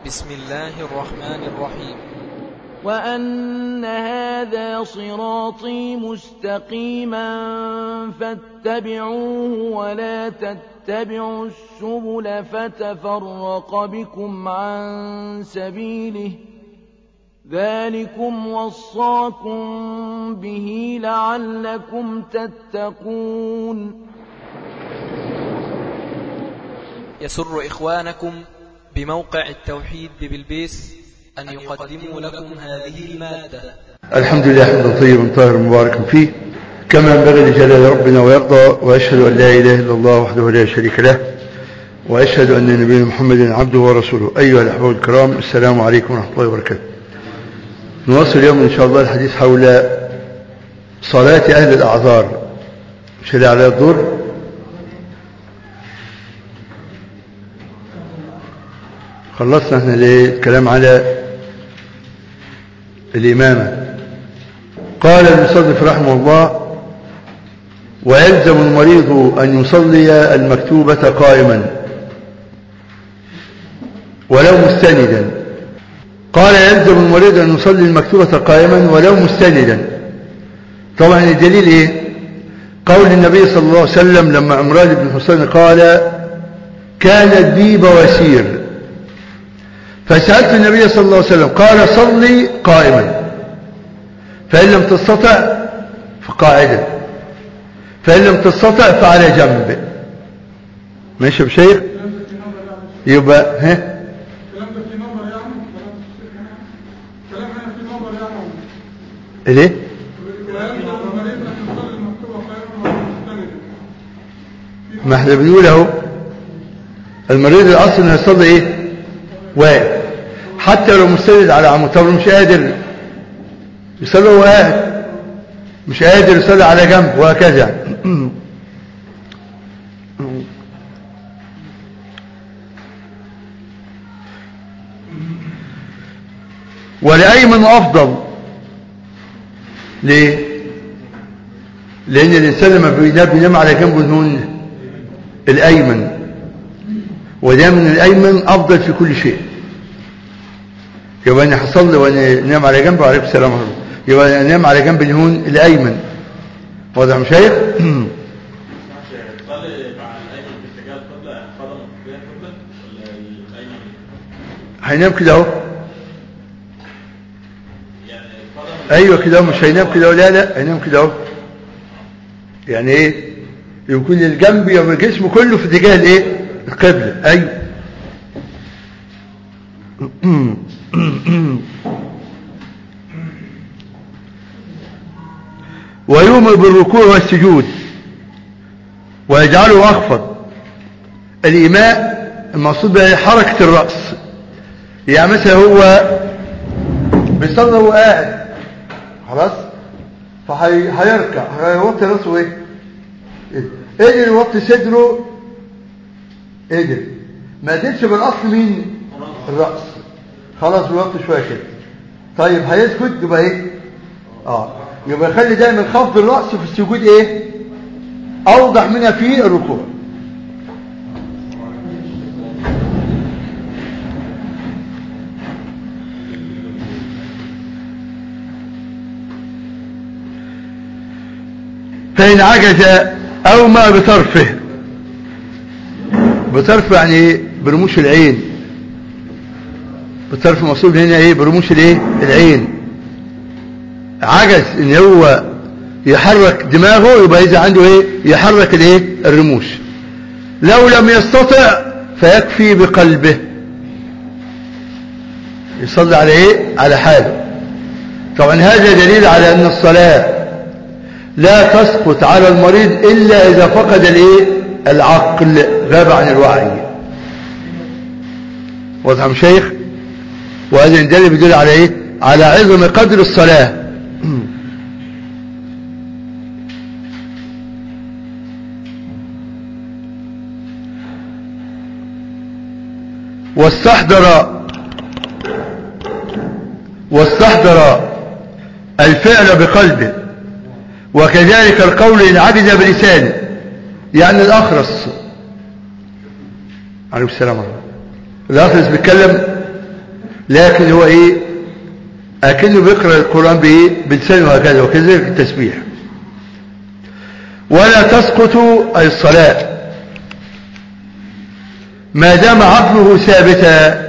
بسم الله الرحمن الرحيم وأن هذا صراطي مستقيما فاتبعوه ولا تتبعوا السبل فتفرق بكم عن سبيله ذلكم وصاكم به لعلكم تتقون يسر إخوانكم بموقع التوحيد ببلبيس أن يقدموا لكم هذه المادة الحمد لله حمدا طيبا طاهرا مباركا فيه كما ينبغي لجلال ربنا ويرضى وأشهد أن لا إله إلا الله وحده لا شريك له وأشهد أن نبينا محمد عبده ورسوله أيها الأحباب الكرام السلام عليكم ورحمة الله وبركاته نواصل اليوم إن شاء الله الحديث حول صلاة أهل الأعذار مش اللي على الدور خلصنا احنا الكلام على الإمامة قال المصنف رحمه الله ويلزم المريض أن يصلي المكتوبة قائما ولو مستندا قال يلزم المريض أن يصلي المكتوبة قائما ولو مستندا طبعا الدليل ايه قول النبي صلى الله عليه وسلم لما عمران بن حسين قال كانت بي بواسير فسألت النبي صلى الله عليه وسلم قال صلي قائما فإن لم تستطع فقاعدا فإن لم تستطع فعلى جنب ماشي يا شيخ يبقى ها الكلام ده في نظر يعني كلام هنا في نظر يعني ليه ويلزم المريض ان يصلي المكتوبه خيرا ومستندا ما احنا بنقول اهو المريض الاصل انه يصلي ايه واقف حتى لو مستند على عمود طب لو مش قادر يصلي وهو قاعد مش قادر يصلي على جنب وهكذا يعني. ولأيمن أفضل ليه لأن الإنسان لما بينام بينام على جنبه النون الأيمن ودايما الأيمن أفضل في كل شيء يبقى أنا هصلي وأنا نام على جنب وعليكم السلام ورحمة الله يبقى أنا نام على جنب الهون الأيمن واضح مش شايف؟ تصلي مع الايمن في اتجاه القبله قدم في اتجاه القبله ولا الايمن هينام كده أهو يعني قدم أيوه كده أهو مش هينام كده أهو لا لا هينام كده أهو يعني إيه؟ يكون الجنب يبقى الجسم كله في اتجاه الإيه؟ القبلة أيوه ويؤمر بالركوع والسجود ويجعله أخفض الإيماء المقصود بها حركة الرأس يعني مثلا هو بيصلي وهو قاعد خلاص فهيركع هيوطي راسه ايه قدر يوطي صدره قدر ما قدرش بالاصل مين الراس خلاص بيوطي شويه كده طيب هيسجد يبقى ايه اه يبقى يخلي دايما خفض الراس في السجود ايه اوضح منها في الركوع فإن عجز أو ما بطرفه بطرف يعني ايه برموش العين بطرف مقصود هنا ايه برموش الايه العين عجز ان هو يحرك دماغه يبقى اذا عنده ايه يحرك الايه الرموش لو لم يستطع فيكفي بقلبه يصلي على ايه على حاله طبعا هذا دليل على ان الصلاه لا تسقط على المريض إلا إذا فقد الايه العقل غاب عن الوعي واضح يا شيخ وهذا دليل بيدل على ايه على عظم قدر الصلاة واستحضر واستحضر الفعل بقلبه وكذلك القول إن عبد بلسانه يعني الأخرس عليه السلام عليكم الأخرس بيتكلم لكن هو ايه اكنه بيقرأ القرآن بايه بلسانه هكذا وكذلك التسبيح ولا تسقط أي الصلاة ما دام عقله ثابتا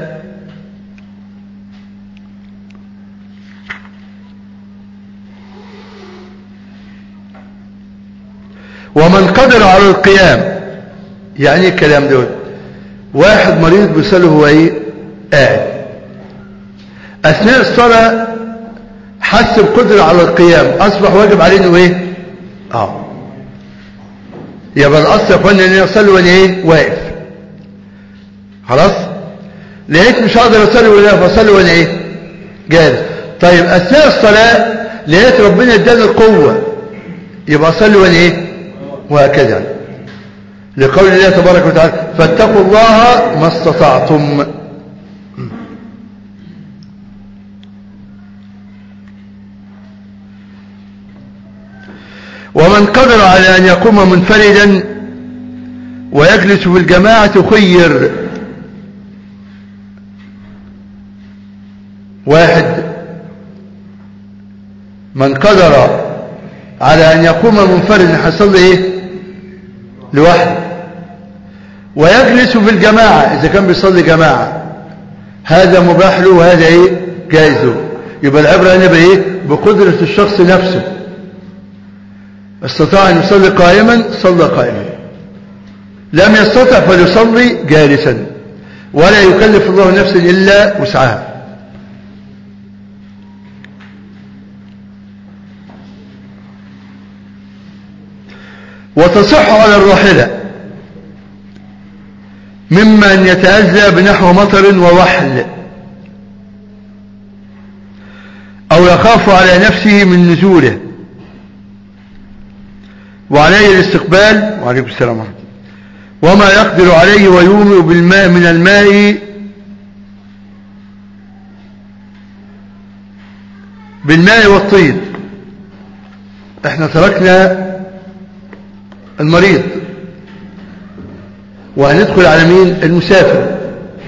ومن قدر على القيام يعني ايه الكلام دول واحد مريض بيصلي هو ايه قاعد اثناء الصلاة حس بقدرة على القيام اصبح واجب عليه انه ايه اه يبقى الاصل يا اخوانا ان انا اصلي وانا ايه واقف خلاص لقيت مش هقدر اصلي وانا واقف اصلي وانا ايه جالس طيب اثناء الصلاة لقيت ربنا اداني القوة يبقى اصلي وانا ايه وهكذا لقول الله تبارك وتعالى فاتقوا الله ما استطعتم ومن قدر على أن يقوم منفردا ويجلس في الجماعة خير واحد من قدر على أن يقوم منفردا حصل ايه لوحده ويجلس في الجماعة إذا كان بيصلي جماعة هذا مباح له وهذا ايه جائز له يبقى العبرة هنا بايه بقدرة الشخص نفسه استطاع أن يصلي قائما صلى قائما لم يستطع فليصلي جالسا ولا يكلف الله نفسا إلا وسعها وتصح على الراحلة ممن يتأذى بنحو مطر ووحل أو يخاف على نفسه من نزوله وعليه الاستقبال وعليكم السلام ورحمة وما يقدر عليه ويومئ بالماء من الماء بالماء والطين احنا تركنا المريض وهندخل على مين المسافر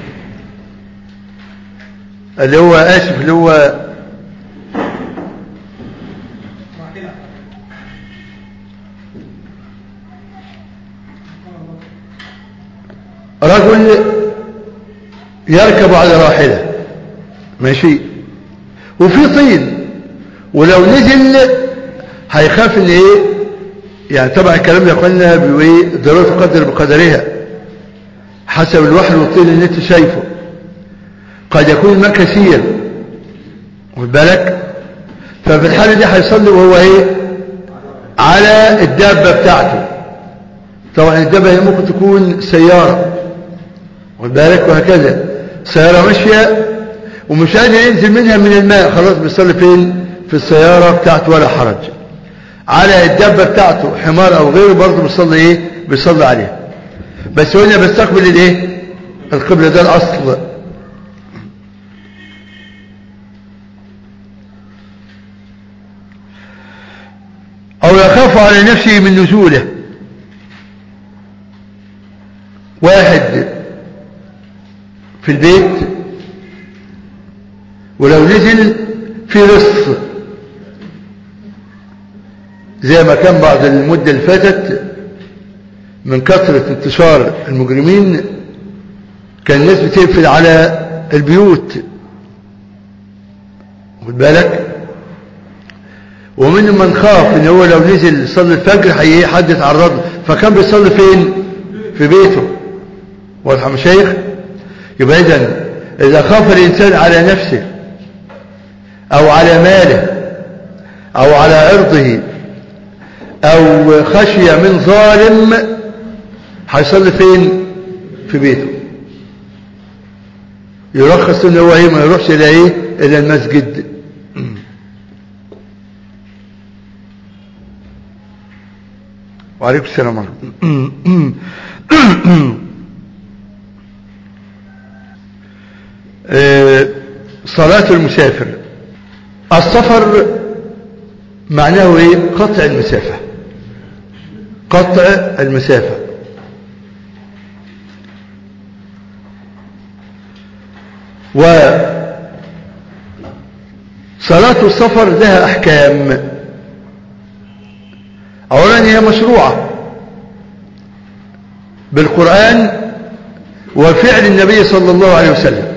اللي هو اسف اللي هو رجل يركب على راحلة ماشي وفي طين ولو نزل هيخاف ان ايه يعني طبعا الكلام ده قلنا بايه ضرورة قدر بقدرها حسب الوحل والطين اللي انت شايفه قد يكون الماء كثير خد بالك ففي الحالة دي هيصلي وهو ايه على الدابة بتاعته طبعا الدابة هي ممكن تكون سيارة خد بالك وهكذا سيارة ماشية ومش قادر ينزل منها من الماء خلاص بيصلي فين في السيارة بتاعته ولا حرج على الدابة بتاعته حمار او غيره برضه بيصلي ايه بيصلي عليها بس هنا بيستقبل الايه القبلة ده الاصل او يخاف على نفسه من نزوله واحد في البيت ولو نزل في رص زي ما كان بعد المدة اللي فاتت من كثرة انتشار المجرمين كان الناس بتقفل على البيوت خد بالك ومن من خاف ان هو لو نزل يصلي الفجر هي حد يتعرض له فكان بيصلي فين في بيته واضح يا مشايخ يبقى اذا اذا خاف الانسان على نفسه او على ماله او على عرضه او خشية من ظالم هيصلي فين في بيته يرخص ان هو ايه ما يروحش الى ايه الى المسجد وعليكم السلام ورحمة صلاة المسافر السفر معناه ايه قطع المسافة قطع المسافة صلاة السفر لها أحكام أولا هي مشروعة بالقرآن وفعل النبي صلى الله عليه وسلم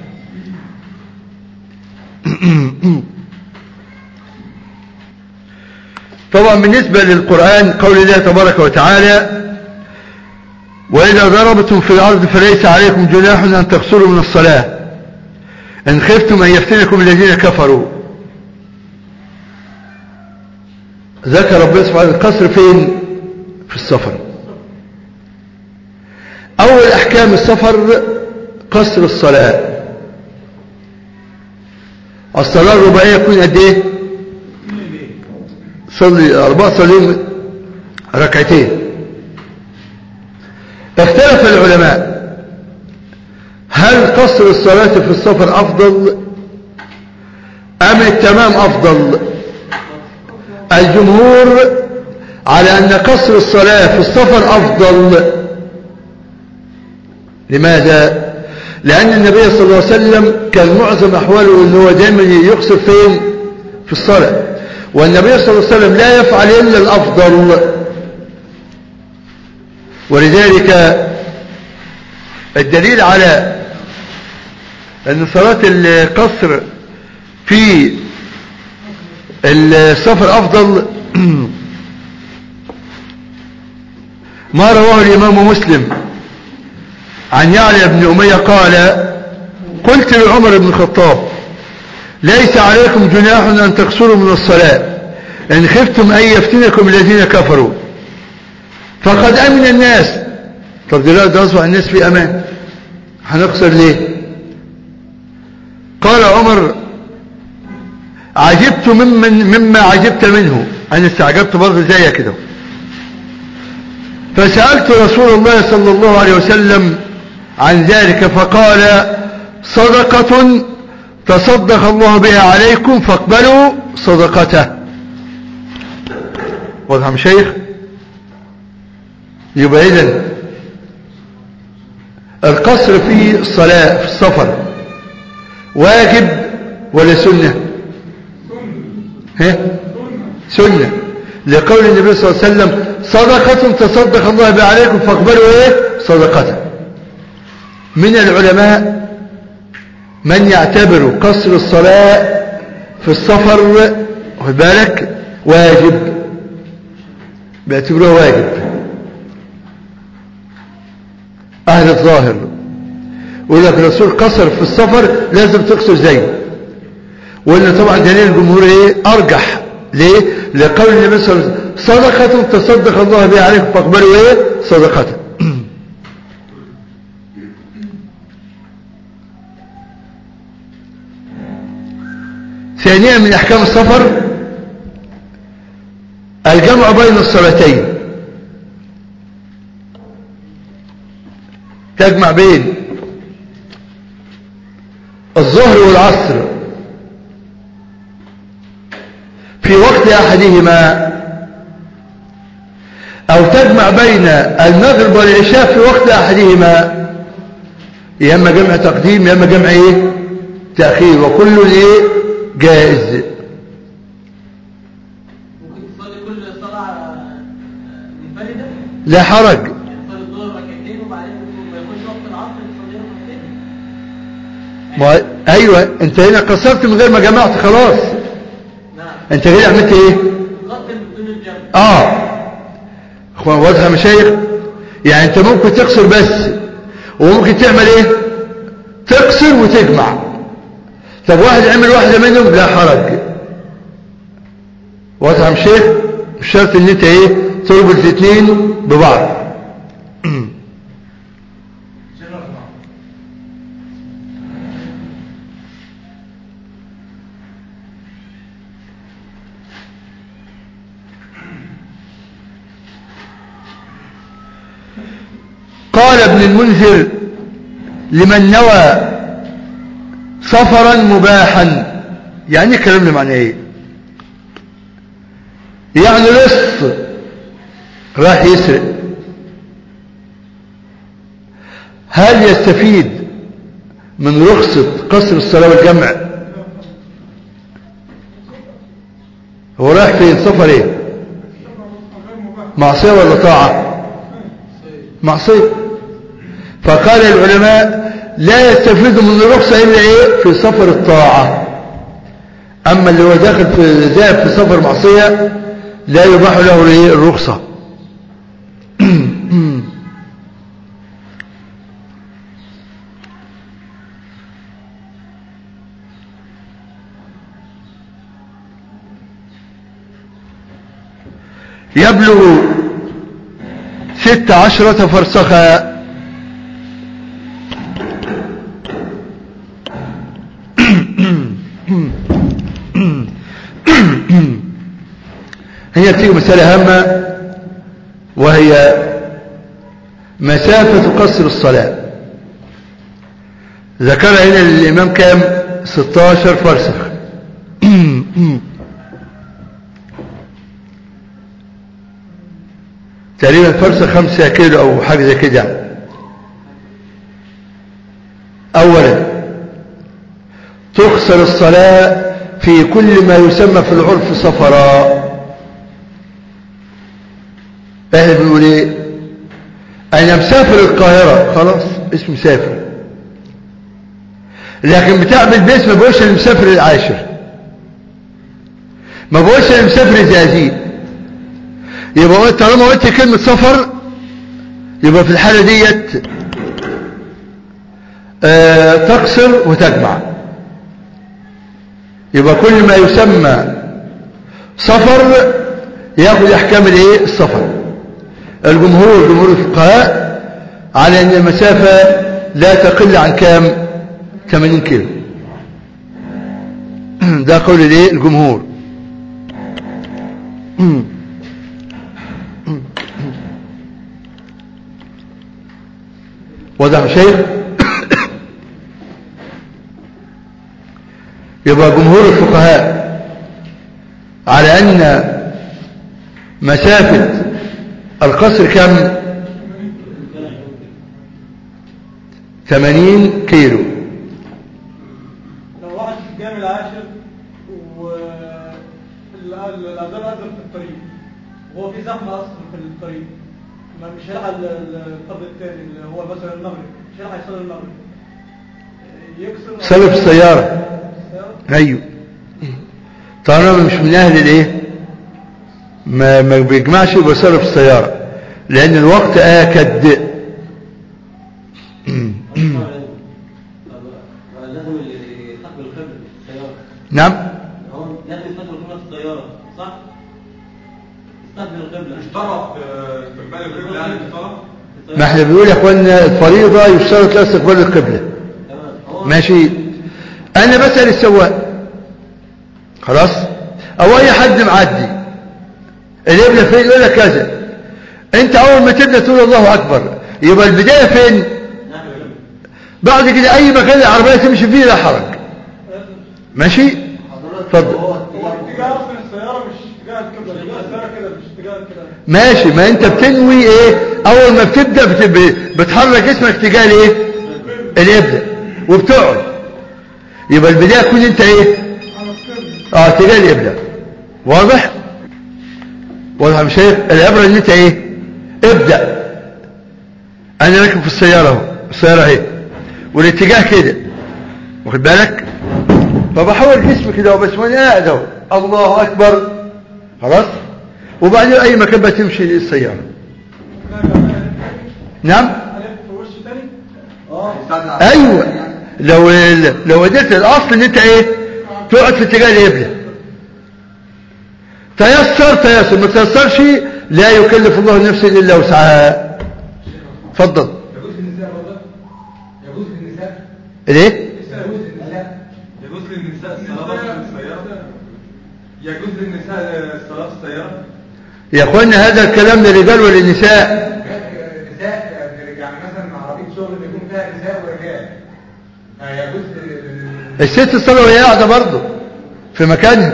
طبعا بالنسبة للقرآن قول الله تبارك وتعالى وإذا ضربتم في الأرض فليس عليكم جناح أن تقصروا من الصلاة إن خفتم أن يفتنكم الذين كفروا ذكر ربنا سبحانه القصر فين في السفر أول أحكام السفر قصر الصلاة الصلاة الرباعية يكون قد إيه صلي أربعة صليهم ركعتين اختلف العلماء هل قصر الصلاة في السفر أفضل أم التمام أفضل الجمهور على أن قصر الصلاة في السفر أفضل لماذا لأن النبي صلى الله عليه وسلم كان معظم أحواله أنه دائما يقصر فين في الصلاة والنبي صلى الله عليه وسلم لا يفعل إلا الأفضل ولذلك الدليل على أن صلاة القصر في السفر أفضل ما رواه الإمام مسلم عن يعلى بن أمية قال قلت لعمر بن الخطاب ليس عليكم جناح أن تقصروا من الصلاة إن خفتم أن يفتنكم الذين كفروا فقد أمن الناس طب دلوقتي أصبح الناس في أمان هنقصر ليه قال عمر عجبت ممن مما عجبت منه أنا استعجبت برضه زي كده فسألت رسول الله صلى الله عليه وسلم عن ذلك فقال صدقة تصدق الله بها عليكم فاقبلوا صدقته واضح يا شيخ يبقى إذن القصر في الصلاة في السفر واجب ولا سنة ها سنة لقول النبي صلى الله عليه وسلم صدقة تصدق الله بها عليكم فاقبلوا ايه صدقته من العلماء من يعتبر قصر الصلاة في السفر واخد بالك واجب بيعتبروه واجب أهل الظاهر يقول لك الرسول قصر في السفر لازم تقصر زيه وإن طبعا دليل الجمهور ايه أرجح ليه لقول النبي صلى الله عليه وسلم صدقة تصدق الله بها عليكم فاقبلوا ايه صدقته ثانيا من احكام السفر الجمع بين الصلاتين تجمع بين الظهر والعصر في وقت احدهما او تجمع بين المغرب والعشاء في وقت احدهما يا اما جمع تقديم يا اما جمع ايه تاخير وكل ايه جائز ممكن تصلي كل صلاة منفردة لا حرج يعني تصلي الظهر ركعتين وبعدين ما يخش وقت العصر تصليهم ركعتين ما ايوه انت هنا قصرت من غير ما جمعت خلاص نعم انت كده عملت ايه قدم بدون الجمع اه اخوان واضحه يا مشايخ يعني انت ممكن تقصر بس وممكن تعمل ايه تقصر وتجمع طب واحد عمل واحده منهم لا حرج واضح يا مشايخ مش شرط ان انت ايه تربط الاثنين ببعض قال ابن المنذر لمن نوى سفرا مباحا يعني الكلام ده معناه ايه يعني لص راح يسرق هل يستفيد من رخصة قصر الصلاة والجمع هو رايح فين سفر ايه غير مباح معصية ولا طاعة معصية فقال العلماء لا يستفيد من الرخصة إلا إيه في سفر الطاعة أما اللي هو داخل في ذهب في سفر معصية لا يباح له إيه الرخصة يبلغ ست عشرة فرسخا هي بتيجي مسألة هامة وهي مسافة قصر الصلاة ذكر هنا الإمام كام 16 فرسخ تقريبا فرسخ خمسة كيلو أو حاجة زي كده يعني. أولا تقصر الصلاة في كل ما يسمى في العرف سفراء احنا بنقول ايه انا مسافر القاهرة خلاص اسم مسافر لكن بتاع بالبيت ما بقولش انا مسافر العاشر ما بقولش انا مسافر الزقازيق يبقى قلت طالما قلت كلمة سفر يبقى في الحالة ديت آه تقصر وتجمع يبقى كل ما يسمى سفر ياخذ احكام الايه السفر الجمهور جمهور الفقهاء على ان المسافة لا تقل عن كام 80 كيلو ده قول الايه الجمهور وضع شيخ يبقى جمهور الفقهاء على أن مسافة القصر كم 80 كيلو لو واحد في الجامع العاشر والأذان أذن في الطريق وهو في زحمة أصلا في الطريق ما مش هيلحق ال- ال- القبر الثاني اللي هو مثلا المغرب مش هيلحق يصلي المغرب يكسر صلي في السيارة ايوه طالما مش من اهل الايه ما ما بيجمعش يبقى صلي في السيارة لان الوقت اكد لازم يستقبل القبلة في السيارة نعم هو لازم يستقبل القبلة في السيارة صح؟ يستقبل القبلة اشترط آه، استقبال القبلة يعني في الصلاة ما احنا بنقول يا اخوانا الفريضة يشترط لها استقبال القبلة تمام هو ماشي انا بسأل السواق خلاص او اي حد معدي الابنة فين يقول لك كذا انت اول ما تبدأ تقول الله اكبر يبقى البداية فين نحن القبلة بعد كده اي مكان العربية تمشي فيه لا حرج ماشي اتفضل هو اتجاه أصلا السيارة مش اتجاه القبلة اتجاه السيارة كده مش اتجاه كده ماشي ما انت بتنوي ايه اول ما بتبدأ بت- بتحرك اسمك اتجاه الايه الابدة وبتقعد يبقى البداية تكون انت ايه على القبلة اه اتجاه الابدة واضح واضح يا شيخ العبرة ان انت ايه ابدأ انا راكب في السيارة اهو السيارة اهي والاتجاه كده واخد بالك فبحول جسمي كده وبس وانا قاعد اهو الله اكبر خلاص وبعدين اي مكان بتمشي السيارة نعم عليك في وش تاني ايوه لو لو قدرت الاصل ان انت ايه تقعد في اتجاه القبله تيسر تيسر ما تيسرش لا يكلف الله نفسا الا وسعها اتفضل يجوز للنساء برضه يجوز للنساء ليه يجوز للنساء يجوز للنساء الصلاة في السيارة يجوز للنساء الصلاة في السيارة يا اخوانا هذا الكلام للرجال وللنساء نساء يعني مثلا عربية شغل بيكون فيها نساء ورجال يجوز الست الصلاه وهي قاعده برضه في مكانها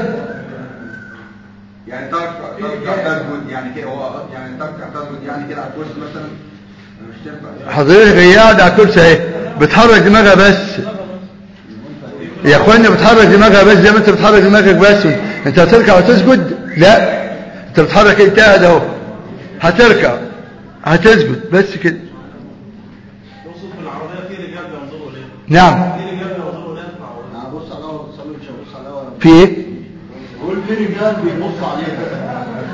يعني ترك ترك تسجد يعني كده هو يعني ترك تسجد يعني كده على الكرسي مثلا مش تنفع حضرتك هي قاعده على الكرسي اهي بتحرك دماغها بس يا اخوانا بتحرك دماغها بس زي ما انت بتحرك دماغك بس انت هتركع وتسجد لا انت بتحرك انت قاعد اهو هتركع هتسجد بس كده يوصف في العربية في رجال بينظروا إليه نعم في رجال بينظروا إليه في العربية بص عليها ولا تصلي مش هبص عليها ولا في ايه قول في رجال بيبص عليها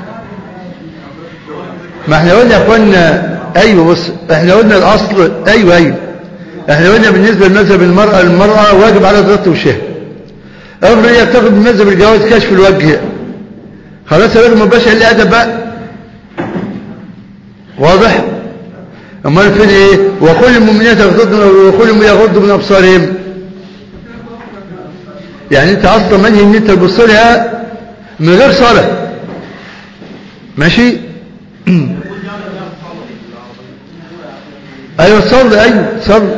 ما احنا قلنا يا اخوانا ايوه بص احنا قلنا الاصل ايوه ايوه احنا قلنا بالنسبه لمذهب المراه المراه واجب على ضغط وشها افرض هي بتاخد من مذهب الجواز كشف الوجه خلاص يا راجل ما بقاش الا ادب بقى واضح امال فين ايه وكل المؤمنات يغضضن وكل يغضوا من ابصارهم يعني انت اصلا منهي ان انت تبص لها من غير صلاه ماشي ايوه صلي ايوه صلي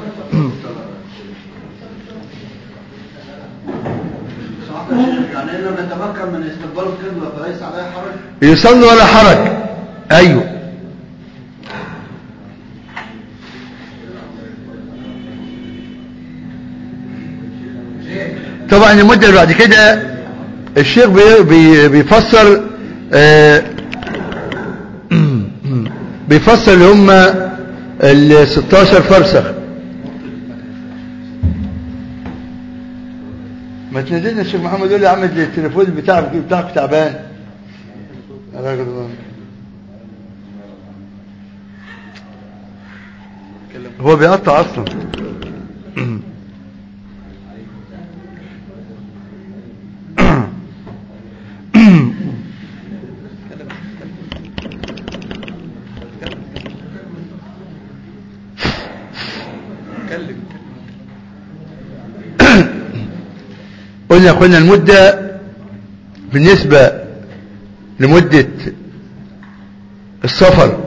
يعني ان لم يتمكن من استقبال القبلة فليس عليه حرج يصلي ولا حرج ايوه طبعا المدة اللي بعد كده الشيخ بي بي بيفسر آه بيفسر اللي هم ال 16 فرسخ ما تنزلنا الشيخ محمد يقول لي عامل التليفون بتاعك بتاعك تعبان يا راجل الله. هو بيقطع اصلا قلنا قلنا المدة بالنسبة لمدة السفر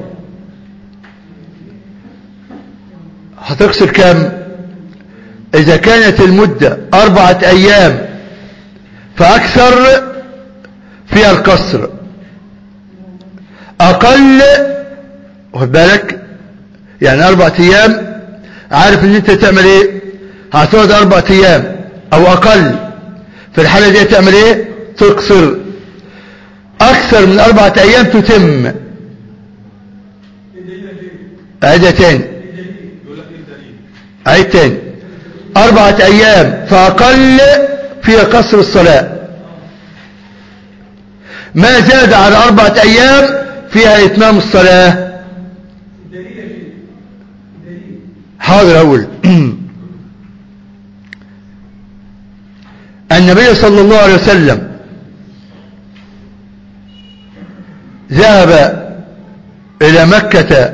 هتقصر كم إذا كانت المدة أربعة أيام فأكثر فيها القصر أقل واخد بالك يعني أربعة أيام عارف إن أنت تعمل إيه هتقعد أربعة أيام أو أقل في الحالة دي تعمل إيه تقصر أكثر من أربعة أيام تتم عيدها تاني عيد تاني أربعة أيام فأقل فيها قصر الصلاة ما زاد على أربعة أيام فيها إتمام الصلاة حاضر أقول النبي صلى الله عليه وسلم ذهب إلى مكة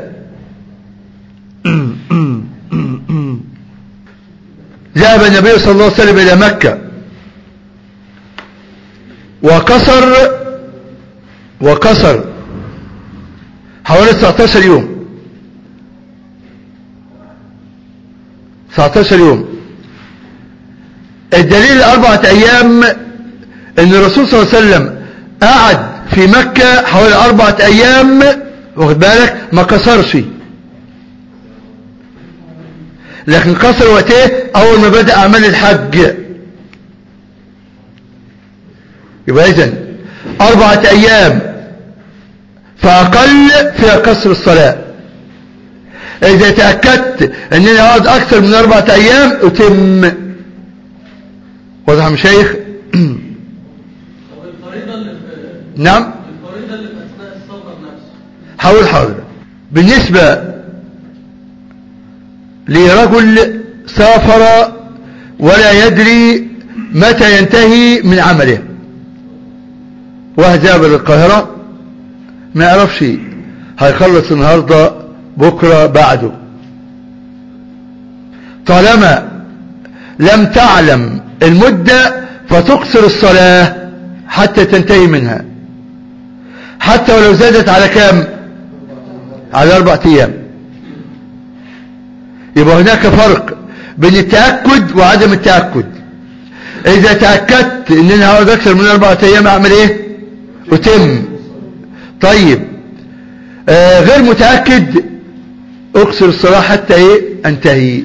ذهب النبي صلى الله عليه وسلم إلى مكة وقصر وقصر حوالي 19 يوم 19 يوم الدليل أربعة أيام أن الرسول صلى الله عليه وسلم قعد في مكة حوالي أربعة أيام واخد بالك ما قصرش لكن قصر وقته أول ما بدأ أعمال الحج يبقى إذن أربعة أيام فأقل فيها قصر الصلاة إذا تأكدت أن أنا أقعد أكثر من أربعة أيام أتم واضح يا مشايخ طب الفريضة اللي في نعم الفريضة اللي في أثناء السفر نفسه حاول حاضر بالنسبة لرجل سافر ولا يدري متى ينتهي من عمله واحد ذهب للقاهرة ما يعرفش هيخلص النهاردة بكرة بعده طالما لم تعلم المدة فتقصر الصلاة حتى تنتهي منها حتى ولو زادت على كام على أربعة أيام يبقى هناك فرق بين التأكد وعدم التأكد إذا تأكدت إن أنا هقعد أكثر من أربعة أيام أعمل إيه أتم طيب آه غير متأكد أقصر الصلاة حتى إيه أنتهي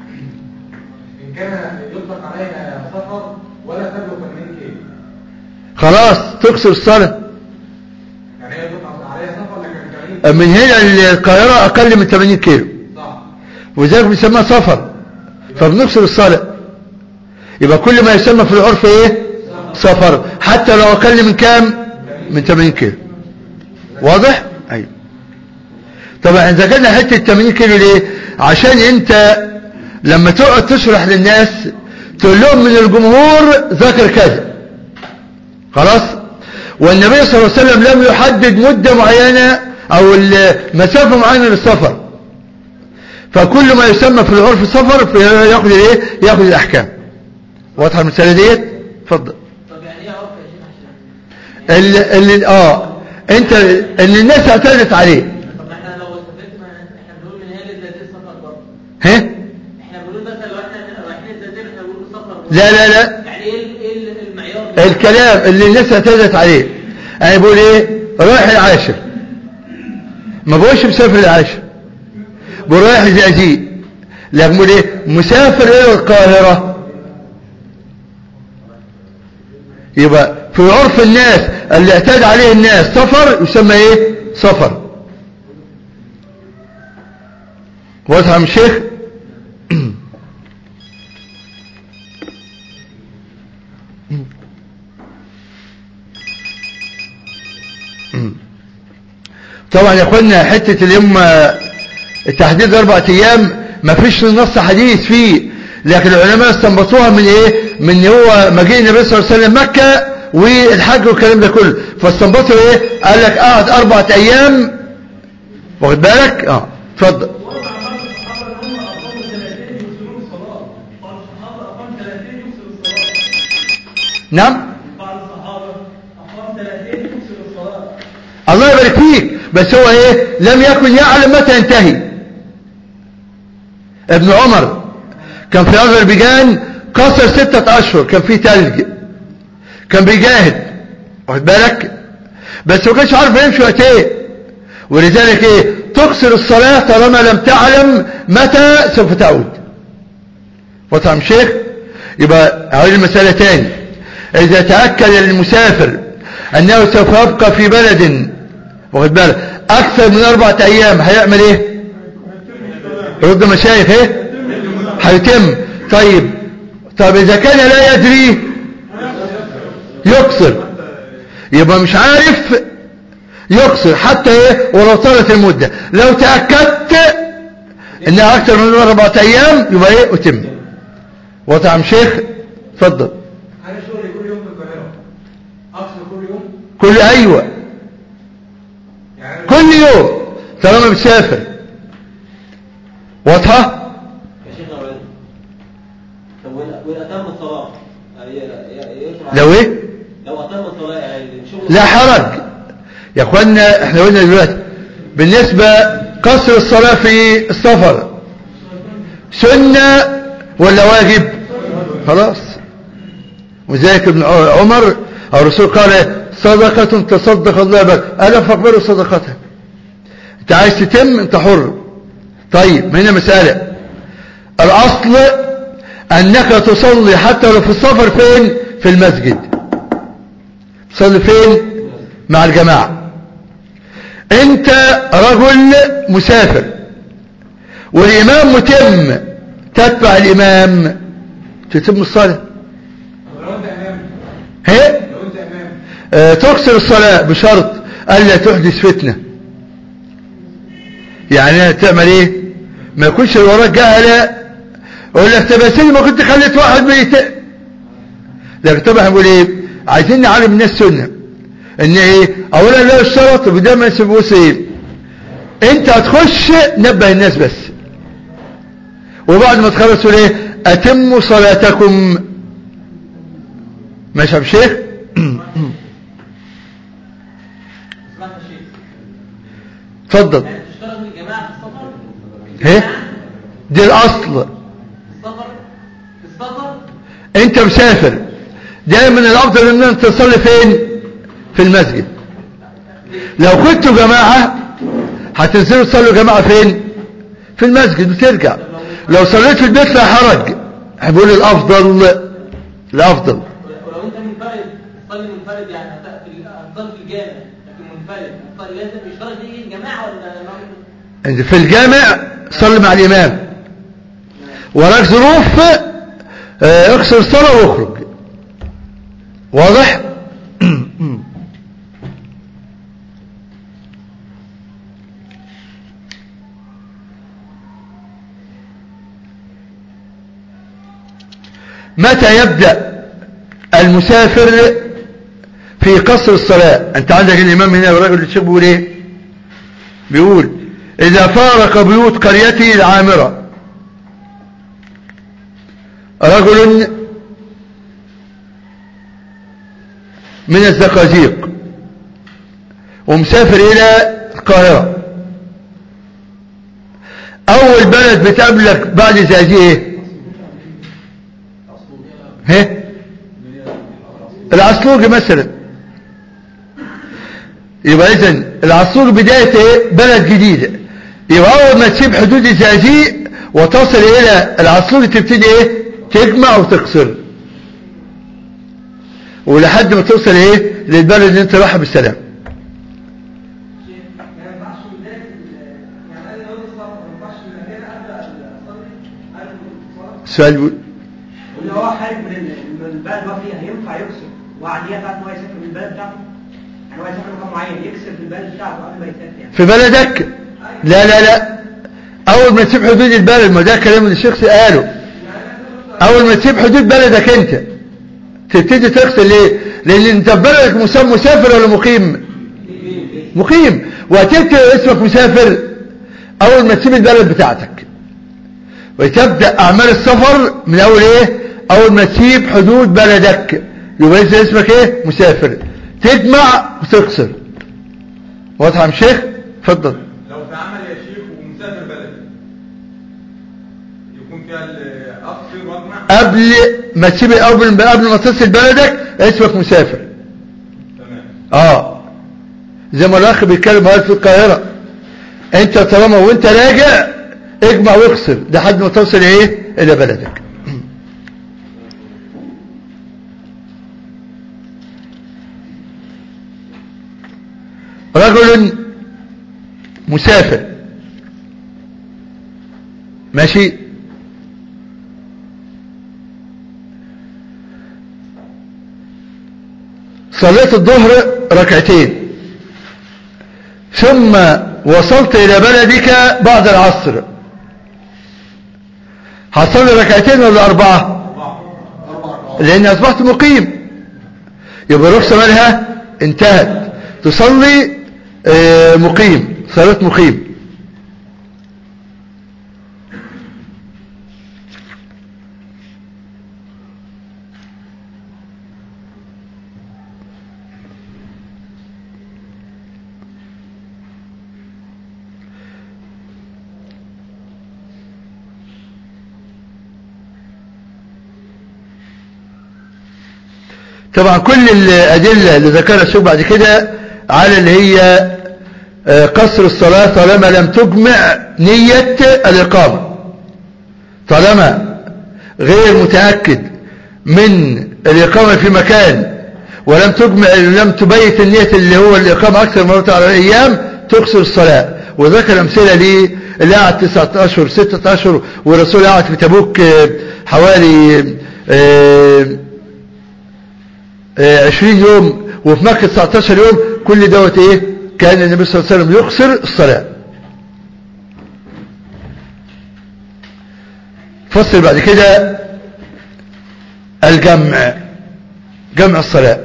إن كان يطلق عليها سفر ولا تبلغ 80 كيلو خلاص تقصر الصلاة يعني هي بتقطع عليها سفر لكن كريم من هنا للقاهرة أقل من 80 كيلو صح وذلك بيسمى سفر فبنقصر الصلاة يبقى كل ما يسمى في العرف ايه سفر حتى لو اقل من كام من 80 كيلو واضح ايوه طبعا اذا كان حته 80 كيلو ليه عشان انت لما تقعد تشرح للناس تقول لهم من الجمهور ذكر كذا خلاص والنبي صلى الله عليه وسلم لم يحدد مدة معينة او مسافة معينة للسفر فكل ما يسمى في العرف سفر ياخذ الايه ياخذ الاحكام واضحه المساله ديت اتفضل طب يعني ايه عرف يا شيخ عشان اللي, اللي اه انت اللي الناس اعتادت عليه طب احنا لو استفدنا احنا بنقول من هنا للزيتين سفر برضه ها احنا بنقول مثلا لو احنا رايحين الزيتين احنا بنقول سفر برضه لا لا لا يعني ايه ال- ايه ال- المعيار الكلام اللي الناس اعتادت عليه انا بقول ايه رايح العاشر ما بقولش مسافر العاشر بقول رايح الزقازيق لكن بقول ايه مسافر الى القاهره يبقى في عرف الناس اللي اعتاد عليه الناس سفر يسمى ايه سفر واضح يا عم الشيخ طبعا يا اخوانا حتة اليوم التحديد اربع ايام ما فيش نص حديث فيه لكن العلماء استنبطوها من ايه من هو مجيء النبي صلى الله عليه وسلم مكة والحج والكلام ده كله فاستنبطوا ايه قال لك قعد اربع ايام واخد بالك اه اتفضل ورد عن بعض الصحابة ان هم اقاموا سنتين يفصلون الصلاة بعض الصحابة اقام سنتين يفصل الصلاة نعم بعض الصحابة اقام سنتين يفصل الصلاة الله يبارك فيك بس هو ايه لم يكن يعلم متى ينتهي ابن عمر كان في اذربيجان قصر ستة اشهر كان في تلج كان بيجاهد واخد بالك بس ما كانش عارف يمشي وقت ايه ولذلك ايه تقصر الصلاة طالما لم تعلم متى سوف تعود وطعم شيخ يبقى هقول المسألة تاني اذا تأكد المسافر انه سوف يبقى في بلد واخد بالك اكثر من اربعة ايام هيعمل ايه رد مشايخ ايه هيتم طيب طب اذا كان لا يدري يقصر يبقى مش عارف يقصر حتى ايه ولو طالت المدة لو تأكدت انها اكثر من اربعة ايام يبقى ايه اتم وطعم شيخ اتفضل انا شغلي كل يوم في القاهره اقصر كل يوم كل ايوه يعني كل يوم طالما بتسافر واضحة يا شيخ أولاد طب وإن وإن أتم الصلاة ي- ي- يشرع لو ايه لو أتم الصلاة يعني شغل لا حرج يا اخوانا احنا قلنا دلوقتي بالنسبة قصر الصلاة في السفر سنة ولا واجب خلاص وذلك ابن عمر او الرسول قال صدقة تصدق الله بك الا فاقبلوا صدقتها انت عايز تتم انت حر طيب هنا مسألة الاصل انك تصلي حتى لو في السفر فين في المسجد تصلي فين مع الجماعة انت رجل مسافر والامام متم تتبع الامام تتم الصلاة طب لو انت امام هي لو انت امام آه، تكسر الصلاة بشرط ألا تحدث فتنة يعني تعمل ايه ما يكونش اللي وراك جهلة يقول لك طب يا سيدي ما كنت خليت واحد بيت لكن طبعا بقول ايه عايزين نعلم الناس سنة ان ايه اولا لا الشرط وده ما يسيبوش ايه انت هتخش نبه الناس بس وبعد ما تخلص تقول ايه اتموا صلاتكم ماشي يا أبو شيخ اسمعت يا شيخ اتفضل يعني تشترط الجماعة في السفر ايه دي الاصل في السفر في السفر انت مسافر دايما الافضل ان انت تصلي فين في المسجد لو كنتوا جماعة هتنزلوا تصلوا جماعة فين في المسجد وترجع لو صليت في البيت لا حرج هيقول الافضل الافضل ولو انت منفرد تصلي منفرد منفرد يعني هت- في الأفضل في الجامع لكن منفرد أفضل لازم يشترط يجي جماعة ولا الإمام انت في الجامع صلي مع الامام وراك ظروف آه، اغسل الصلاة واخرج واضح متى يبدأ المسافر في قصر الصلاة انت عندك الامام هنا الراجل الشيخ بيقول ايه بيقول إذا فارق بيوت قريته العامرة رجل من الزقازيق ومسافر إلى القاهرة أول بلد بتقابلك بعد زقازيق إيه؟ ها؟ العصلوجي مثلا يبقى اذا العصور بداية ايه بلد جديدة يبقى اول ما تسيب حدود الزقازيق وتصل الى العصور تبتدي ايه تجمع وتقصر ولحد ما توصل ايه للبلد اللي انت رايحها بالسلام ما ينفعش بداية ال- يعني أنا لو الصلاة ما ينفعش من هنا أبدأ أصلي أنا الصلاة السؤال بيقول واللي هو خارج من ال- من البلد اللي هو فيها ينفع يكسر وعليها بتاعت ان هو يسافر من البلد بتاعته يعني هو يسافر مكان معين يكسر في البلد بتاعته قبل ما يسافر يعني في بلدك لا لا لا اول ما تسيب حدود البلد ما ده كلام الشيخ قاله اول ما تسيب حدود بلدك انت تبتدي تغسل ليه لان انت في بلدك مسمى مسافر ولا مقيم مقيم وهتكتب اسمك مسافر اول ما تسيب البلد بتاعتك وتبدأ اعمال السفر من اول ايه اول ما تسيب حدود بلدك يبقى إذا اسمك ايه مسافر تجمع وتقصر واضح يا شيخ اتفضل لو في عمل يا شيخ ومسافر بلد يكون فيها الاقصر واجمع قبل ما تسيب قبل قبل ما تصل بلدك اسمك مسافر تمام اه زي ما الاخ بيتكلم قال في القاهرة انت طالما وانت راجع اجمع واقصر لحد ما توصل ايه الى بلدك رجل مسافر ماشي صليت الظهر ركعتين ثم وصلت إلى بلدك بعد العصر هتصلي ركعتين ولا أربعة لأن أصبحت مقيم يبقى الرخصة مالها انتهت تصلي آه، مقيم صلاة مقيم طبعا كل الأدلة اللي ذكرها الشيخ بعد كده على اللي هي آه، قصر الصلاة طالما لم تجمع نية الإقامة طالما غير متأكد من الإقامة في مكان ولم تجمع لم تبيت النية اللي هو الإقامة أكثر من مرة على الأيام تقصر الصلاة وذكر أمثلة ليه اللي قعد تسعة أشهر ستة أشهر والرسول قعد في تبوك آه، حوالي آه، آه، 20 يوم وفي مكة 19 يوم كل دوت ايه كان النبي صلى الله عليه وسلم يقصر الصلاة فصل بعد كده الجمع جمع الصلاة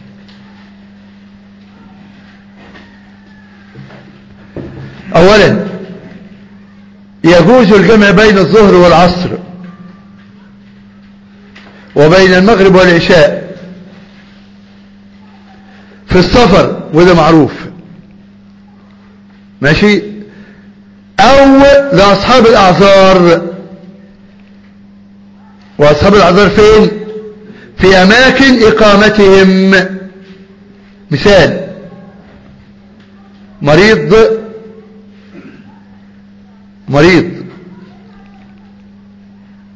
اولا يجوز الجمع بين الظهر والعصر وبين المغرب والعشاء في السفر وده معروف ماشي او لاصحاب الاعذار واصحاب الاعذار فين في اماكن اقامتهم مثال مريض مريض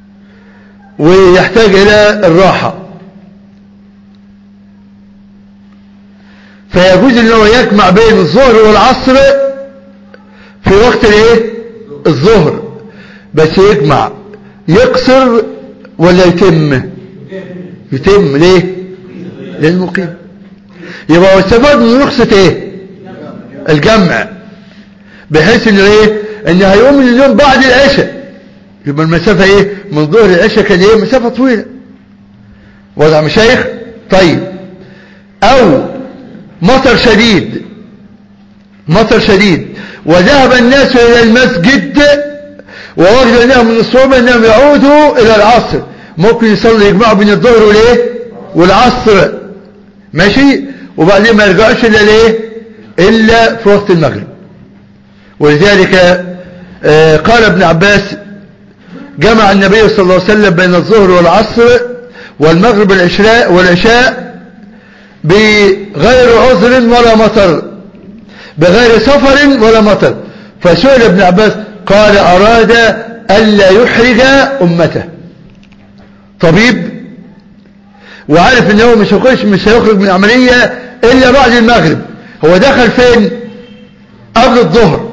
ويحتاج الى الراحة فيجوز ان هو يجمع بين الظهر والعصر في وقت الايه الظهر بس يجمع يقصر ولا يتم يتم ليه لانه مقيم يبقى هو استفاد من رخصة ايه الجمع بحيث انه ايه ان هيقوم من اليوم بعد العشاء يبقى المسافة ايه من ظهر العشاء كان ايه مسافة طويلة وضع مشايخ طيب او مطر شديد مطر شديد وذهب الناس الى المسجد ووجدوا انهم من الصعوبة انهم يعودوا الى العصر ممكن يصلي يجمعوا بين الظهر والايه والعصر ماشي وبعدين ما يرجعوش الا ليه الا في وقت المغرب ولذلك آه قال ابن عباس جمع النبي صلى الله عليه وسلم بين الظهر والعصر والمغرب والعشاء والعشاء بغير عذر ولا مطر بغير سفر ولا مطر فسئل ابن عباس قال أراد ألا يحرج أمته طبيب وعارف ان هو مش هيخش مش هيخرج من العملية الا بعد المغرب هو دخل فين قبل الظهر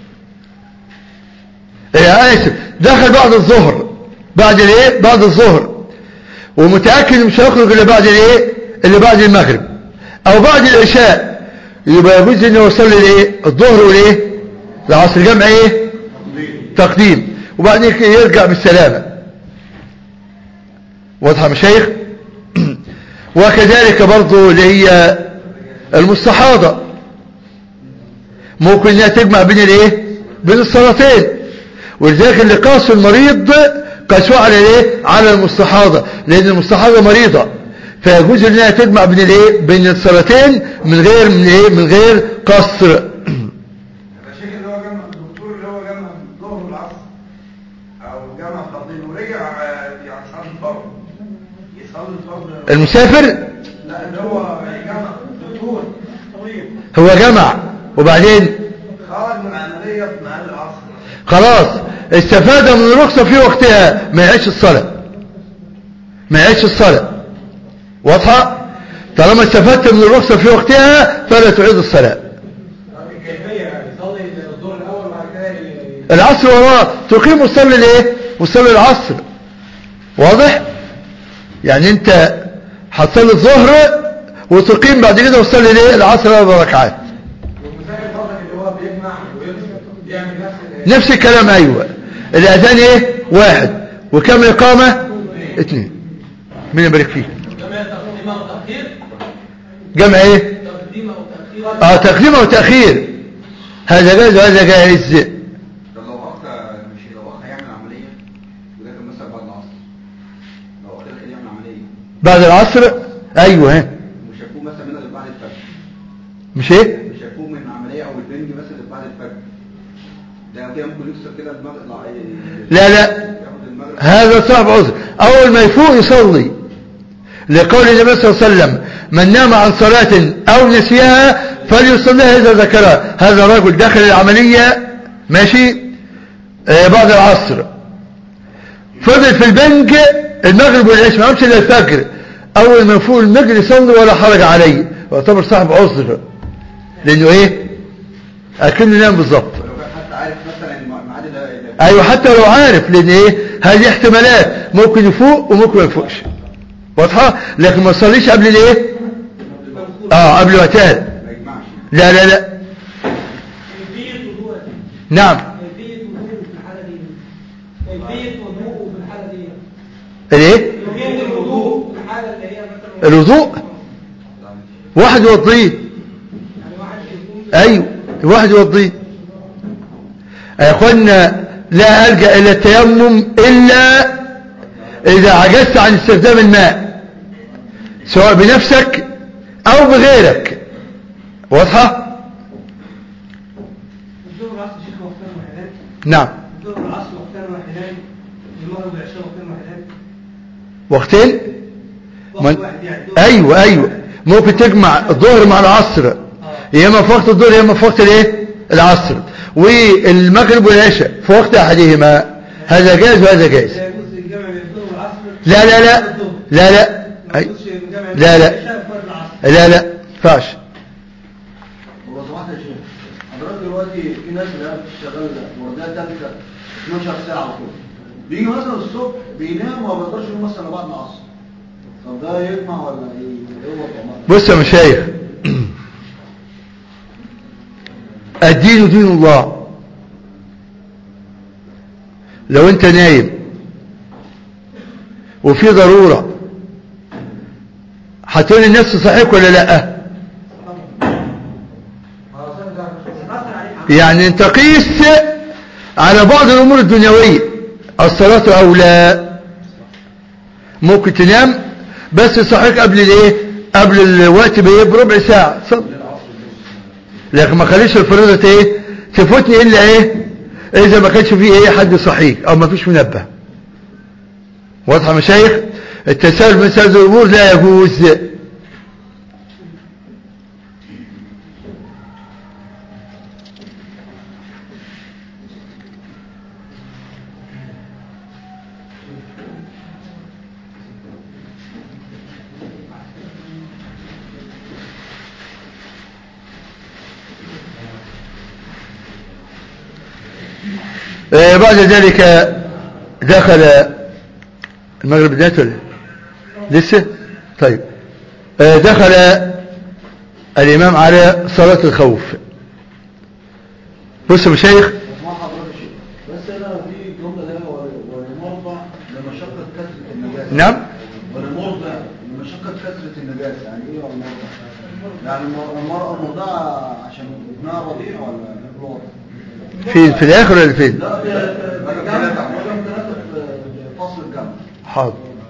يا اسف دخل بعد الظهر بعد الايه بعد الظهر ومتأكد مش هيخرج الا بعد الايه اللي بعد المغرب او بعد العشاء يبقى يجوز انه يوصل الايه الظهر والايه العصر جمع ايه تقديم وبعدين يرجع بالسلامة واضحة مشايخ وكذلك برضو اللي هي المستحاضة ممكن انها تجمع بين الايه بين الصلاتين ولذلك اللي قاس المريض قاسوه على الايه على المستحاضة لان المستحاضة مريضة فيجوز انها تجمع بين الايه بين الصلاتين من غير من ايه من غير قصر الشيخ اللي هو جمع الدكتور اللي هو جمع الظهر والعصر او جمع فردين ورجع آه، يعني صلاه الفرض يصلي الفرض المسافر لا اللي هو جمع الدكتور طويل هو جمع وبعدين خرج من العمليه في محل العصر خلاص استفاد من الرخصة في وقتها ما يعيش الصلاة ما يعيش الصلاة واضحة طالما استفدت من الرخصة في وقتها فلا تعيد الصلاة الكيفية يعني يصلي الظهر الأول وبعد كده ي- العصر وراه تقيم وتصلي الايه وتصلي العصر واضح يعني انت هتصلي الظهر وتقيم بعد كده وتصلي الايه العصر اربع ركعات والمسافر برضك اللي هو بيجمع ويفصل يعمل نفس ال- نفس الكلام ايوه الاذان ايه واحد وكم اقامه اثنين مين يبارك فيك جمع تقديم او تاخير جمع ايه تقديم او تاخير اه تقديم او تاخير هذا جائز وهذا جائز طب لو اخ مش لو اخ هيعمل عمليه وداخل مثلا بعد العصر لو اخ داخل يعمل عمليه بعد العصر ايوه ها مش هيكون مثلا من اللي بعد الفجر مش ايه مش هيكون من العمليه او البنج مثلا اللي بعد الفجر ده كده ممكن يكسر كده المغرب لا لا ياخد المغرب هذا صعب عذر اول ما يفوق يصلي لقول النبي صلى الله عليه وسلم من نام عن صلاة او نسيها فليصليها اذا ذكرها هذا رجل دخل العملية ماشي آه بعد العصر فضل في البنج المغرب والعشاء ما عمش الا الفجر اول ما يفوق المغرب يصلي ولا حرج عليه يعتبر صاحب عذر لانه ايه اكنه نام بالظبط ولو كان حتى عارف مثلا الميعاد ده ده- ايوه حتى لو عارف لان ايه هذه احتمالات ممكن يفوق وممكن ما يفوقش واضحه لكن ما تصليش قبل الايه اه قبل وقتها ما يجمعش لا لا لا كيفية وضوء نعم كيفية وضوء في الحالة دي كيفية وضوء في الحالة دي الايه كيفية الوضوء في الحالة اللي هي مثلا الوضوء واحد يوضيه يعني واحد يكون ايوه واحد يوضيه يا اخوانا لا الجا الى التيمم الا اذا عجزت عن استخدام الماء سواء بنفسك او بغيرك واضحه الظهر والعصر شيخ وقتين واحدان نعم الظهر والعصر وقتين واحدان المغرب والعشاء وقتين واحدان وقتين وقت من... واحد يعني الظهر ايوه ايوه ممكن تجمع الظهر مع العصر يا اما في وقت الظهر يا اما في وقت الايه العصر والمغرب والعشاء في وقت احدهما هذا جائز وهذا جائز لا يجوز الجمع بين الظهر والعصر لا لا لا لا لا ما أي. يجوزش الجمع بين لا لا. العشاء وفرد العصر لا لا ينفعش ده تالتة 12 ساعة وكده بيجي مثلا الصبح بينام وما بيقدرش يقوم مثلا بعد العصر طب ده يجمع ولا ايه؟ ايه وضعه؟ بص يا مشايخ الدين دين الله لو انت نايم وفي ضرورة هتقول النفس صحيح ولا لا يعني انت قيس على بعض الامور الدنيوية الصلاة اولى ممكن تنام بس صحيح قبل الايه قبل الوقت بايه بربع ساعة صل لكن ما خليش الفريضة ايه تفوتني الا ايه اذا ما كانش فيه ايه حد صحيح او ما فيش منبه واضحة يا مشايخ التساهل من هذه الامور لا يجوز آه، بعد ذلك دخل المغرب بدايته ولا لسه طيب آه، دخل الإمام على صلاة الخوف بص يا مشايخ ما حضرتك شيء بس انا في جمله ده ولمرضى لمشقه كثره النجاسه نعم ولمرضى لمشقه كثره النجاسه يعني ايه المرضى يعني المر- المراه المرضعه عشان ابنها رضيع ولا الوضع في في الآخر ولا فين لا في في الجامعه رقم ثلاثه في فصل الجامعه حاضر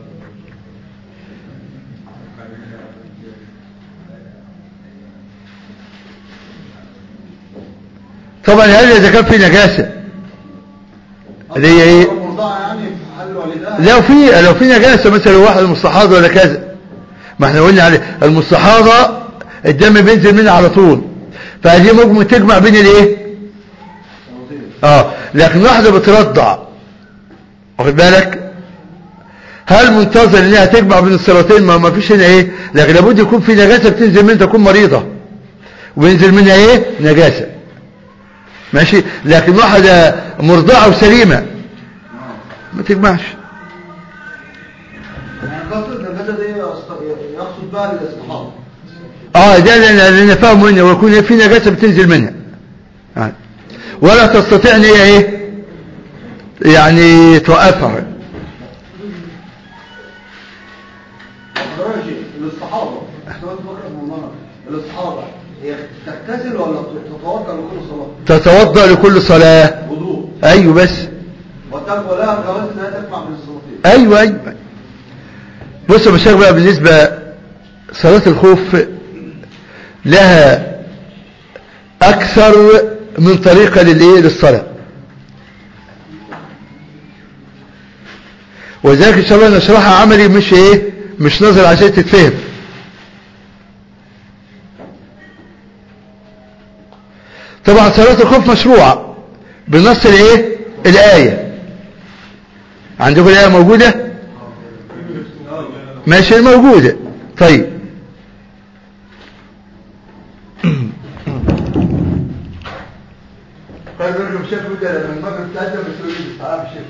طبعا هذا إذا كان في نجاسة اللي هي ايه المرضعه يعني في حل والدها لو في لو في نجاسة مثلا واحد مستحاضة ولا كذا ما احنا قلنا عليه المستحاضة الدم بينزل منها على طول فهذه ممكن تجمع بين الايه اه لكن واحدة بترضع واخد بالك هل منتظر انها تجمع بين الصلاتين ما ما فيش هنا ايه لكن لابد يكون في نجاسة بتنزل منها تكون مريضة وينزل منها ايه نجاسة ماشي لكن واحدة مرضعة وسليمة ما تجمعش يعني كثره النجاسه دي يقصد- يقصد بها الاستحاضه اه ده اللي اللي انا فاهمه انه ويكون في نجاسه بتنزل منها آه. ولا تستطيع ان هي ايه يعني توقفها حضرتك الاستحاضه احتوات بكره المنظمه الاستحاضه هي تغتسل ولا تتوضا لكل صلاه تتوضا لكل صلاه وضوء ايوه بس وتقوى لها جواز انها تجمع بين الصلاتين ايوه ايوه بص يا مشايخ بقى بالنسبه صلاه الخوف لها اكثر من طريقه للايه للصلاه وذلك ان شاء الله نشرحها عملي مش ايه مش نظر عشان تتفهم طبعا صلاة الخوف مشروعة بنص الايه الآية عندكم الآية موجودة ماشي موجودة طيب طيب نرجو شيخ بدأ لما المغرب تقدم بسوريا تعال الشيخ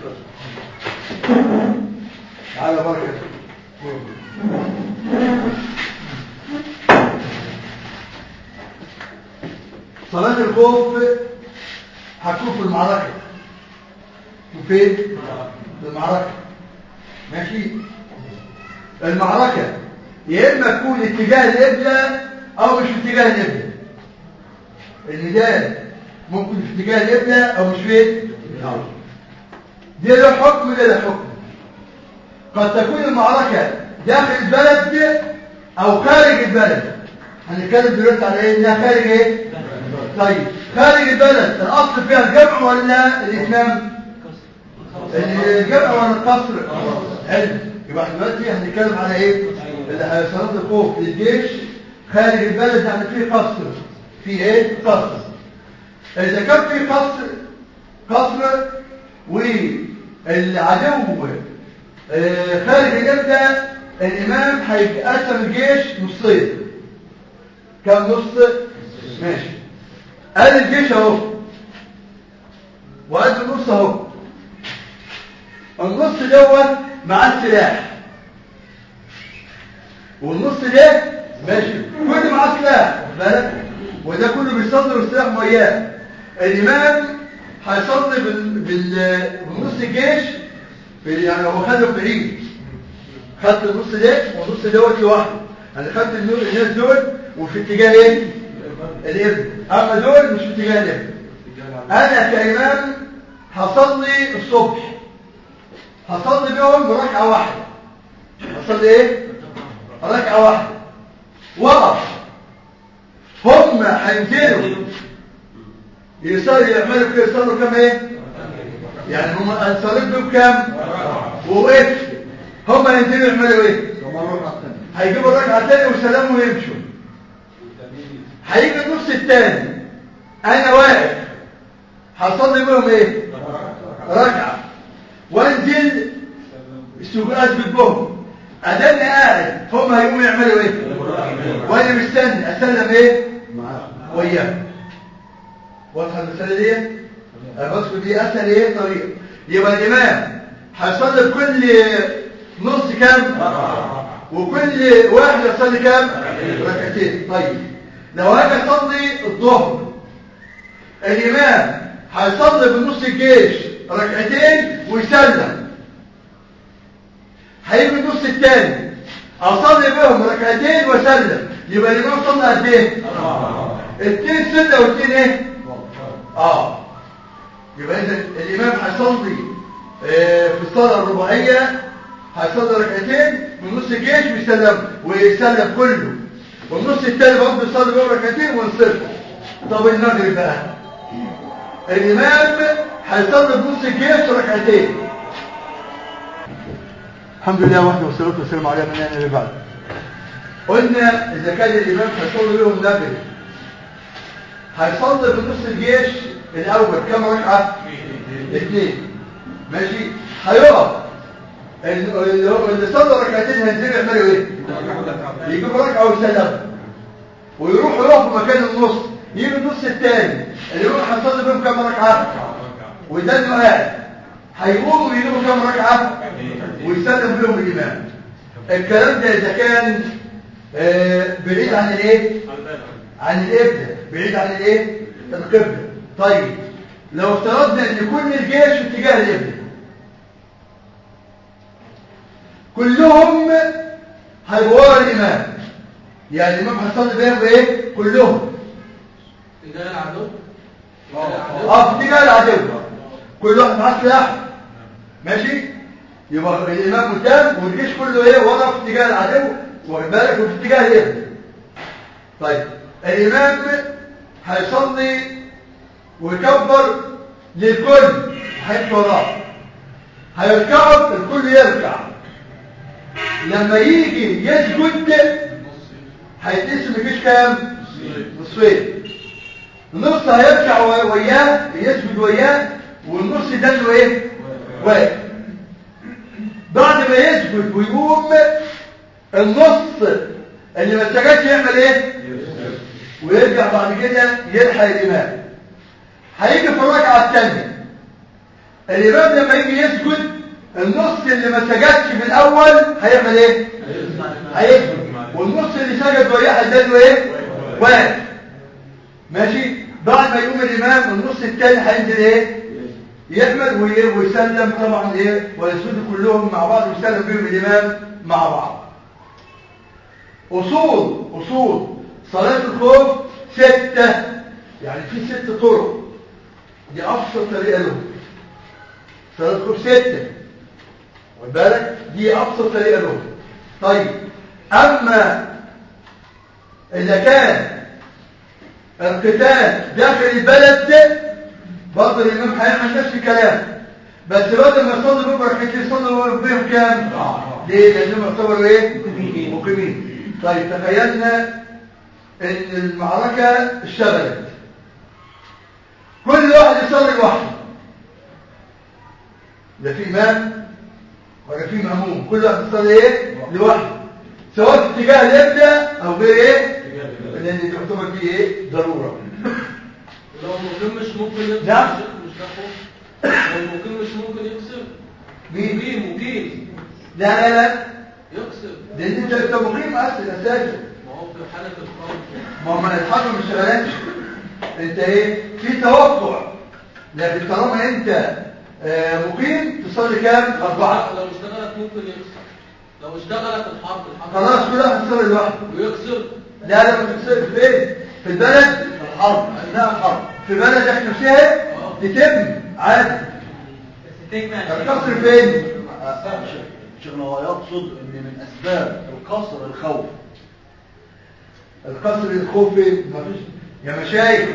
تعالى بركة صلاة الخوف هتكون في المعركة وفين؟ في المعركة ماشي المعركة يا إما تكون اتجاه القبلة أو مش في اتجاه القبلة النداء ممكن في اتجاه القبلة أو مش فين؟ دي له حكم ده له حكم قد تكون المعركة داخل البلد أو خارج البلد هنتكلم دلوقتي على إيه؟ إنها خارج إيه؟ طيب خارج البلد الأصل فيها الجمع ولا الإتمام؟ الجمع ولا القصر؟ حلو يبقى احنا دلوقتي هنتكلم على ايه؟ اللي صلاة الخوف للجيش خارج البلد يعني فيه قصر في ايه؟ قصر إذا كان في قصر قصر والعدو آه، خارج القبلة الإمام هيقسم الجيش نصين كم نص؟ ماشي قال الجيش اهو وقد النص اهو النص دوت مع السلاح والنص ده ماشي كل معاه سلاح واخد بالك وده كله بيصلي والسلاح وياه الامام هيصلي بال... بال... بنص الجيش بال... يعني هو خده بعيد خدت النص ده والنص دوت لوحده انا خدت النور- الناس دول وفي اتجاه ايه الابن اما دول مش في اتجاه الابن انا كامام هصلي الصبح هصلي بيهم ركعه واحده هصلي ايه ركعه واحده وقف هم هينزلوا يصلي يعملوا كده يصلوا كام ايه يعني هم انصرف بهم كام ووقف هم ينزلوا يعملوا ايه ثم الركعة الثانية هيجيبوا الركعه الثانيه ويسلموا ويمشوا هيجي النص الثاني انا واقف هصلي بهم ايه ركعه وانزل السجود اسجد بهم اداني قاعد هم هيقوموا يعملوا ايه وانا مستني اسلم ايه معاه وياه واضحه المساله دي الرسم دي اسهل ايه طريقه يبقى الامام هيصلي بكل نص كام وكل واحد يصلي كام ركعتين طيب لو انا اصلي الظهر الامام هيصلي بنص الجيش ركعتين ويسلم هيجي النص الثاني اصلي بهم ركعتين واسلم يبقى الامام صلى قد ايه اتنين سنه واتنين ايه اه يبقى اذا الامام هيصلي آه، في الصلاه الرباعيه هيصلي ركعتين من نص الجيش ويسلم ويسلم كله والنص الثاني برضه يصلي بهم ركعتين وينصرف طب المغرب بقى الامام هيصلي بنص الجيش ركعتين الحمد لله وحده والصلاه والسلام على من لا نبي بعد قلنا اذا كان الامام هيصلي بهم المغرب هيصلي بنص الجيش الاول كم ركعه اثنين ماشي هيقف ال- اللي هو- اللي صلى ركعتين هينزلوا يعملوا ايه يجيبوا ركعه ويسلموا ويروحوا يقفوا مكان النص يجي النص الثاني اللي هو هيصلي بهم كم ركعه وده انه قاعد هيقوموا يجيبوا كم ركعه ويسلم بهم الامام الكلام ده اذا كان آه، بعيد عن الايه عن القبلة بعيد عن الايه القبلة طيب لو افترضنا ان كل الجيش في اتجاه القبلة كلهم هيبقوا ورا الامام يعني الامام هيصلي بيهم ايه كلهم اتجاه العدو اه في اتجاه العدو كل واحد معاه سلاح ماشي يبقى الامام قدام والجيش كله ايه ورا في اتجاه العدو واخد بالك وفي اتجاه القبلة طيب الإمام هيصلي ويكبر للكل هيمشي وراه هيركعوا الكل يركع لما يجي يسجد هيتقسم الجيش كام؟ نصفين نص هيركع وياه يسجد وياه والنص ده له ايه؟ واقف بعد ما يسجد ويقوم النص اللي ما سجدش يعمل ايه ويرجع بعد كده يلحق الامام هيجي في الركعه الثانيه الامام لما يجي يسجد النص اللي ما سجدش في الاول هيعمل ايه هيسجد والنص اللي سجد وياه هيدل ايه واقف ماشي بعد ما يقوم الامام النص الثاني هينزل ايه يحمد وي- ويسلم طبعا ايه ويسجدوا كلهم مع بعض ويسلم بهم الامام مع بعض أصول أصول صلاة الخوف ستة يعني في ست طرق دي أبسط طريقة له صلاة الخوف ستة واخد بالك دي أبسط طريقة له طيب أما إذا كان القتال داخل البلد ده برضه الإمام هيعمل نفس الكلام بس بدل ما يصلي بهم ركعتين يصلي بهم كام؟ ليه؟ لأنهم يعتبروا إيه؟ مقيمين طيب تخيلنا ان المعركة اشتغلت كل واحد يصلي لوحده لا في امام ولا في مأموم كل واحد يصلي ايه لوحده سواء في اتجاه القبلة او غير ايه لان دي تعتبر دي ايه ضرورة لو مهم مش ممكن يطلع نعم. الشيخ مش ده خوف المقيم مش ممكن يقسم مين؟ مقيم مقيم لا لا لا يقسم لان انت انت مقيم اصلا اساسا ما هو في حالة القول ما هم الحرب مش شغالانش انت ايه في توقع لكن طالما انت آه، مقيم تصلي كام اربعه لو اشتغلت ممكن يقسم لو اشتغلت الحرب الحرب خلاص كل واحد يصلي لوحده ويقسم لا لا ما تكسرش فين في البلد في الحرب اثناء الحرب في بلد احنا فيها تتم عادي القصر فين شيخنا هو يقصد ان من اسباب القصر الخوف القصر الخوف فين مفيش يا مشايخ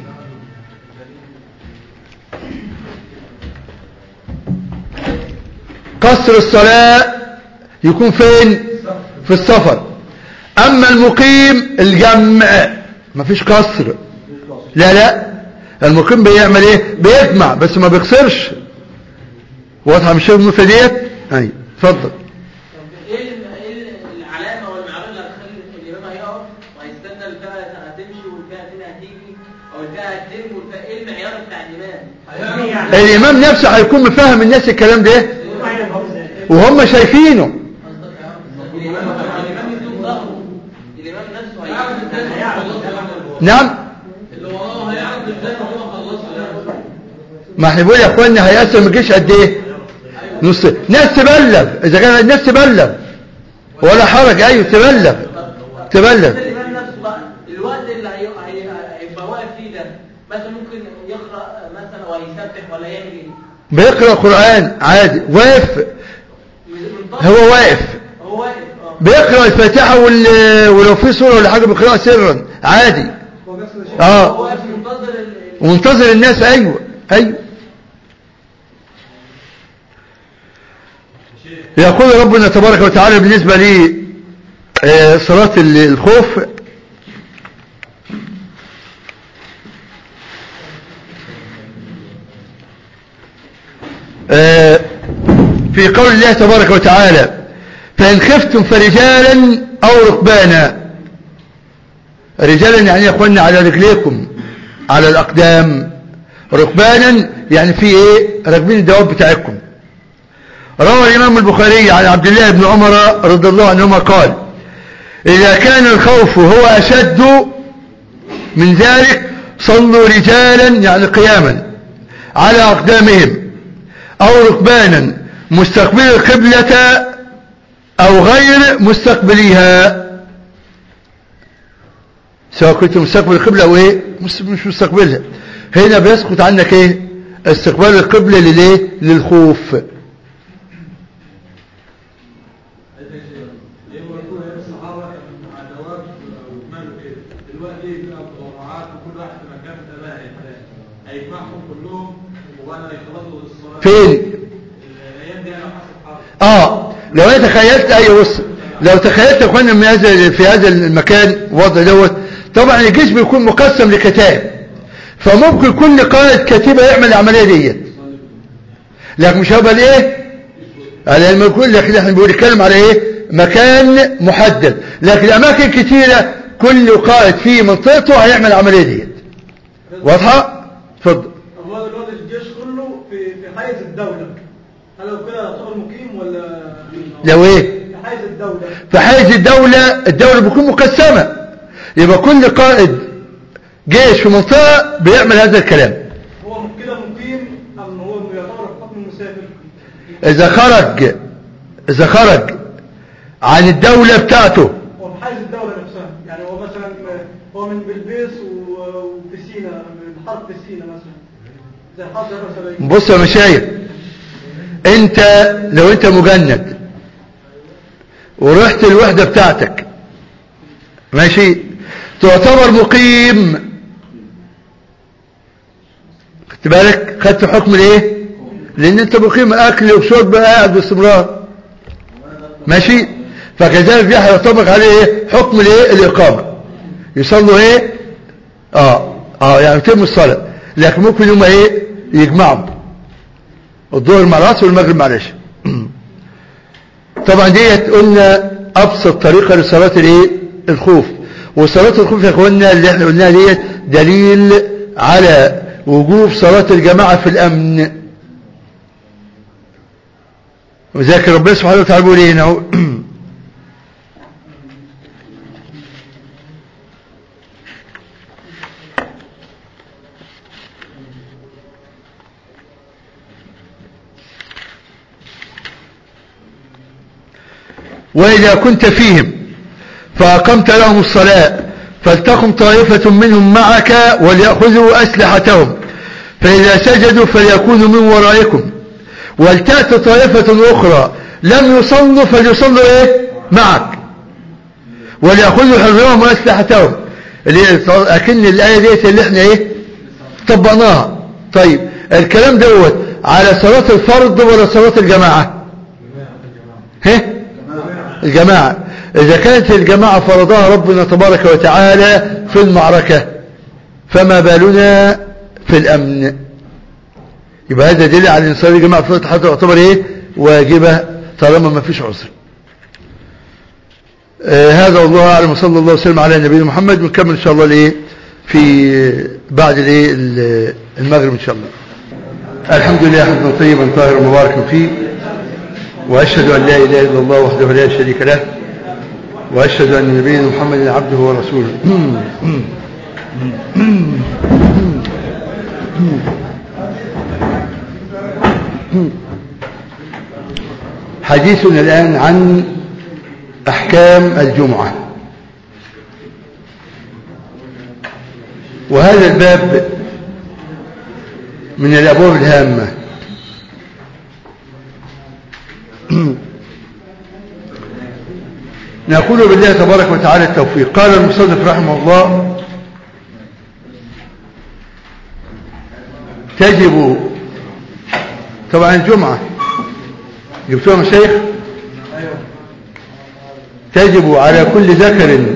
قصر الصلاة يكون فين في السفر اما المقيم الجمع مفيش قصر لا لا المقيم بيعمل ايه بيجمع بس ما بيقصرش واضحه مش شايف النقطه ديت ايوه اتفضل ايه ال- ايه العلامه والمعلومه اللي هتخلي الامام هيقف وهيستنى الفئه هتمشي والفئه الثانيه هتيجي او الفئه هتتم والفئه ايه المعيار بتاع الامام؟ الامام نفسه هيكون مفهم الناس الكلام ده وهم شايفينه الامام يدوم ظهره الامام نفسه هيعرف نعم اللي وراه هيعرف ازاي ان هو خلصه يعني ما احنا بنقول يا اخوانا هيقسم الجيش قد ايه نص ناس تبلغ اذا كان الناس تبلغ ولا حرج ايوه تبلغ تبلغ الامام نفسه بقى الوقت اللي هي- هي- هيبقى واقف فيه ده مثلا ممكن يقرا مثلا ويسبح ولا يعمل ايه؟ بيقرا قران عادي واقف منتظر. هو واقف هو واقف اه بيقرا الفاتحه وال... ولو في سوره ولا حاجه بيقراها سرا عادي هو اه واقف منتظر ال- ومنتظر الناس ايوه ايوه يقول ربنا تبارك وتعالى بالنسبة لي آه، صلاة ال- الخوف آه، في قول الله تبارك وتعالى فإن خفتم فرجالا أو ركبانا رجالا يعني يا اخوانا على رجليكم على الأقدام ركبانا يعني في ايه راكبين الدواب بتاعكم روى الإمام البخاري عن عبد الله بن عمر رضي الله عنهما قال إذا كان الخوف هو أشد من ذلك صلوا رجالا يعني قياما على أقدامهم أو ركبانا مستقبل القبلة أو غير مستقبليها سواء كنت مستقبل القبلة أو إيه مش مش مستقبلها هنا بيسقط عنك إيه استقبال القبلة للإيه للخوف الصحابة مع دواب وماله كده دلوقتي بقى متبرعات وكل واحد في مكان تباهي هيجمعهم كلهم وانا يخلصوا الصلاة فين الايام دي انا حاسس حرب اه لو انا تخيلت اي بص لو تخيلت يا اخوانا من هذا في هذا المكان وضع دوت طبعا الجيش بيكون مقسم لكتائب فممكن كل قائد كتيبه يعمل العمليه ديت لكن مش هيبقى الايه على لما يكون لكن احنا بنتكلم على ايه مكان محدد لكن اماكن كتيره كل قائد في منطقته هيعمل العمليه ديت واضحه اتفضل هو دلوقتي الجيش كله في في حيز الدولة هل لو كده يعتبر مقيم ولا لو ايه في حيز الدولة في حيز الدولة الدولة بتكون مقسمة يبقى كل قائد جيش في منطقة بيعمل هذا الكلام هو كده مقيم أم هو يعتبر حكم مسافر إذا خرج إذا خرج عن الدولة بتاعته هو في حيز الدولة نفسها يعني هو مثلا هو من بلبيس و- وفي سينا من حرب في سينا مثلا زي حرب مثلا بص يا مشايخ انت لو انت مجند ورحت الوحدة بتاعتك ماشي تعتبر مقيم خدت بالك خدت حكم الايه لان انت مقيم اكل وشرب قاعد باستمرار ماشي فكذلك ده هيطبق عليه ايه حكم الايه الاقامه يصلوا ايه اه اه يعني يتم الصلاه لكن ممكن يوم ايه يجمعوا الظهر مع العصر والمغرب مع العشاء طبعا ديت قلنا ابسط طريقه لصلاه الايه الخوف وصلاه الخوف يا اخوانا اللي احنا قلناها ديت دليل على وجوب صلاه الجماعه في الامن وذلك ربنا سبحانه وتعالى بيقول ايه هنا وإذا كنت فيهم فأقمت لهم الصلاة فلتقم طائفة منهم معك وليأخذوا أسلحتهم فإذا سجدوا فليكونوا من ورائكم ولتأت طائفة أخرى لم يصلوا فليصلوا إيه معك وليأخذوا حرهم وأسلحتهم اللي أكن الآية ديت اللي احنا إيه طبقناها طيب الكلام دوت على صلاة الفرض ولا صلاة الجماعة ها الجماعة إذا كانت الجماعة فرضها ربنا تبارك وتعالى في المعركة فما بالنا في الأمن يبقى هذا دليل على ان صلاه الجماعه في حتى تعتبر ايه واجبه طالما ما فيش عذر آه هذا والله اعلم وصلى الله وسلم على نبينا محمد ونكمل ان شاء الله الايه في بعد الايه المغرب ان شاء الله الحمد لله حمدا طيبا طاهرا مباركا فيه واشهد ان لا اله الا الله وحده لا شريك له واشهد ان نبينا محمد عبده ورسوله حديثنا الآن عن أحكام الجمعة وهذا الباب من الأبواب الهامة نقول بالله تبارك وتعالى التوفيق قال المصنف رحمه الله تجب طبعا الجمعة جبتوها مشايخ تجب على كل ذكر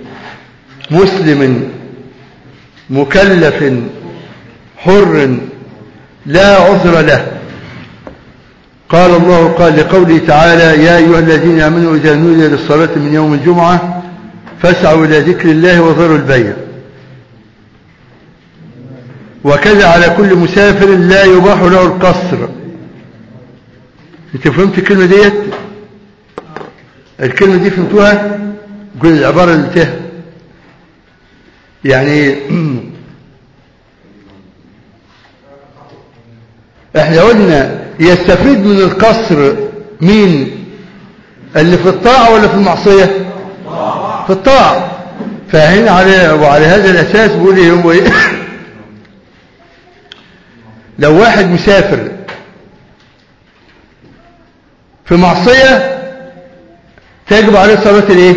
مسلم مكلف حر لا عذر له قال الله قال لقوله تعالى يا أيها الذين آمنوا إذا نودي للصلاة من يوم الجمعة فاسعوا إلى ذكر الله وذروا البيع وكذا على كل مسافر لا يباح له القصر انت فهمت الكلمة ديت الكلمة دي فهمتوها قول العبارة اللي تها يعني احنا قلنا يستفيد من القصر مين اللي في الطاعة ولا في المعصية في الطاعة فهنا على وعلى هذا الأساس بيقول ايه هو ايه لو واحد مسافر في معصية تجب عليه صلاة الايه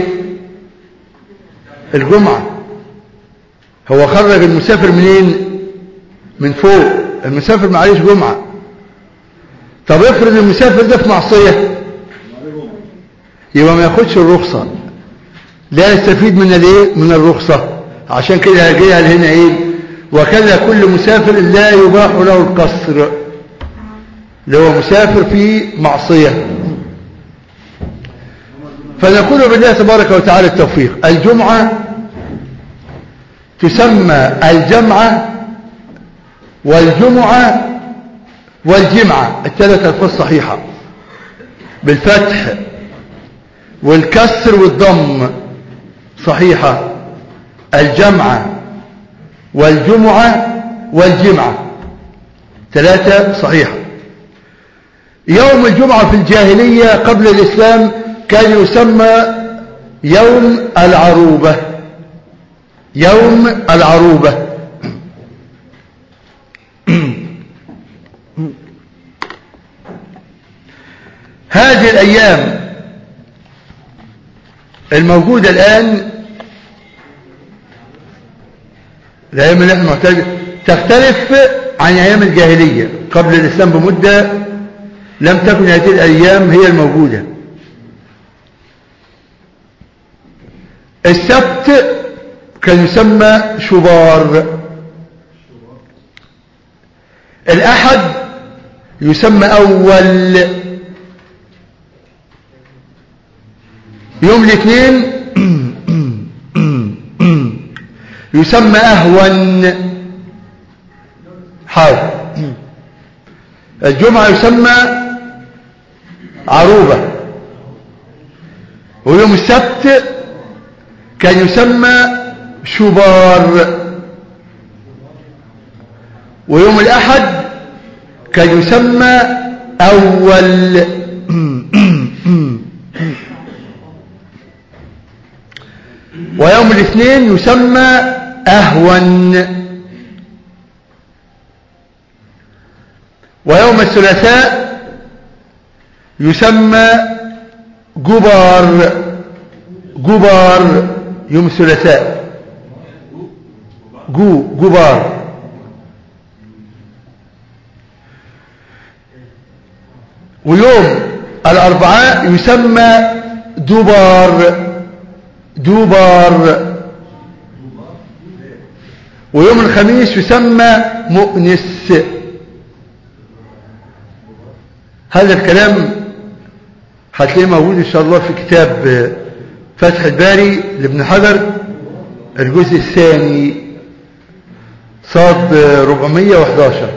الجمعة هو خرج المسافر منين من فوق المسافر معليش جمعة طب افرض المسافر ده في معصية يبقى ما ياخدش الرخصة لا يستفيد من الايه من الرخصة عشان كده هجيها هنا ايه وكذا كل مسافر لا يباح له القصر اللي هو مسافر في معصية فنقول بالله تبارك وتعالى التوفيق الجمعة تسمى الجمعة والجمعة والجمعة الثلاثة الفاظ صحيحة بالفتح والكسر والضم صحيحة الجمعة والجمعة والجمعة ثلاثة صحيحة يوم الجمعة في الجاهلية قبل الإسلام كان يسمى يوم العروبة يوم العروبة هذه الأيام الموجودة الآن الأيام اللي احنا محتاج تختلف عن أيام الجاهلية قبل الإسلام بمدة لم تكن هذه الأيام هي الموجودة السبت كان يسمى شبار الأحد يسمى أول يوم الاثنين يسمى أهون حاضر الجمعة يسمى عروبة ويوم السبت كان يسمى شبار ويوم الأحد كان يسمى أول ويوم الاثنين يسمى أهون ويوم الثلاثاء يسمى جبار جبار يوم الثلاثاء جو جبار ويوم الأربعاء يسمى دبار دبار ويوم الخميس يسمى مؤنس هذا الكلام هتلاقيه موجود إن شاء الله في كتاب فتح الباري لابن حجر الجزء الثاني صاد 411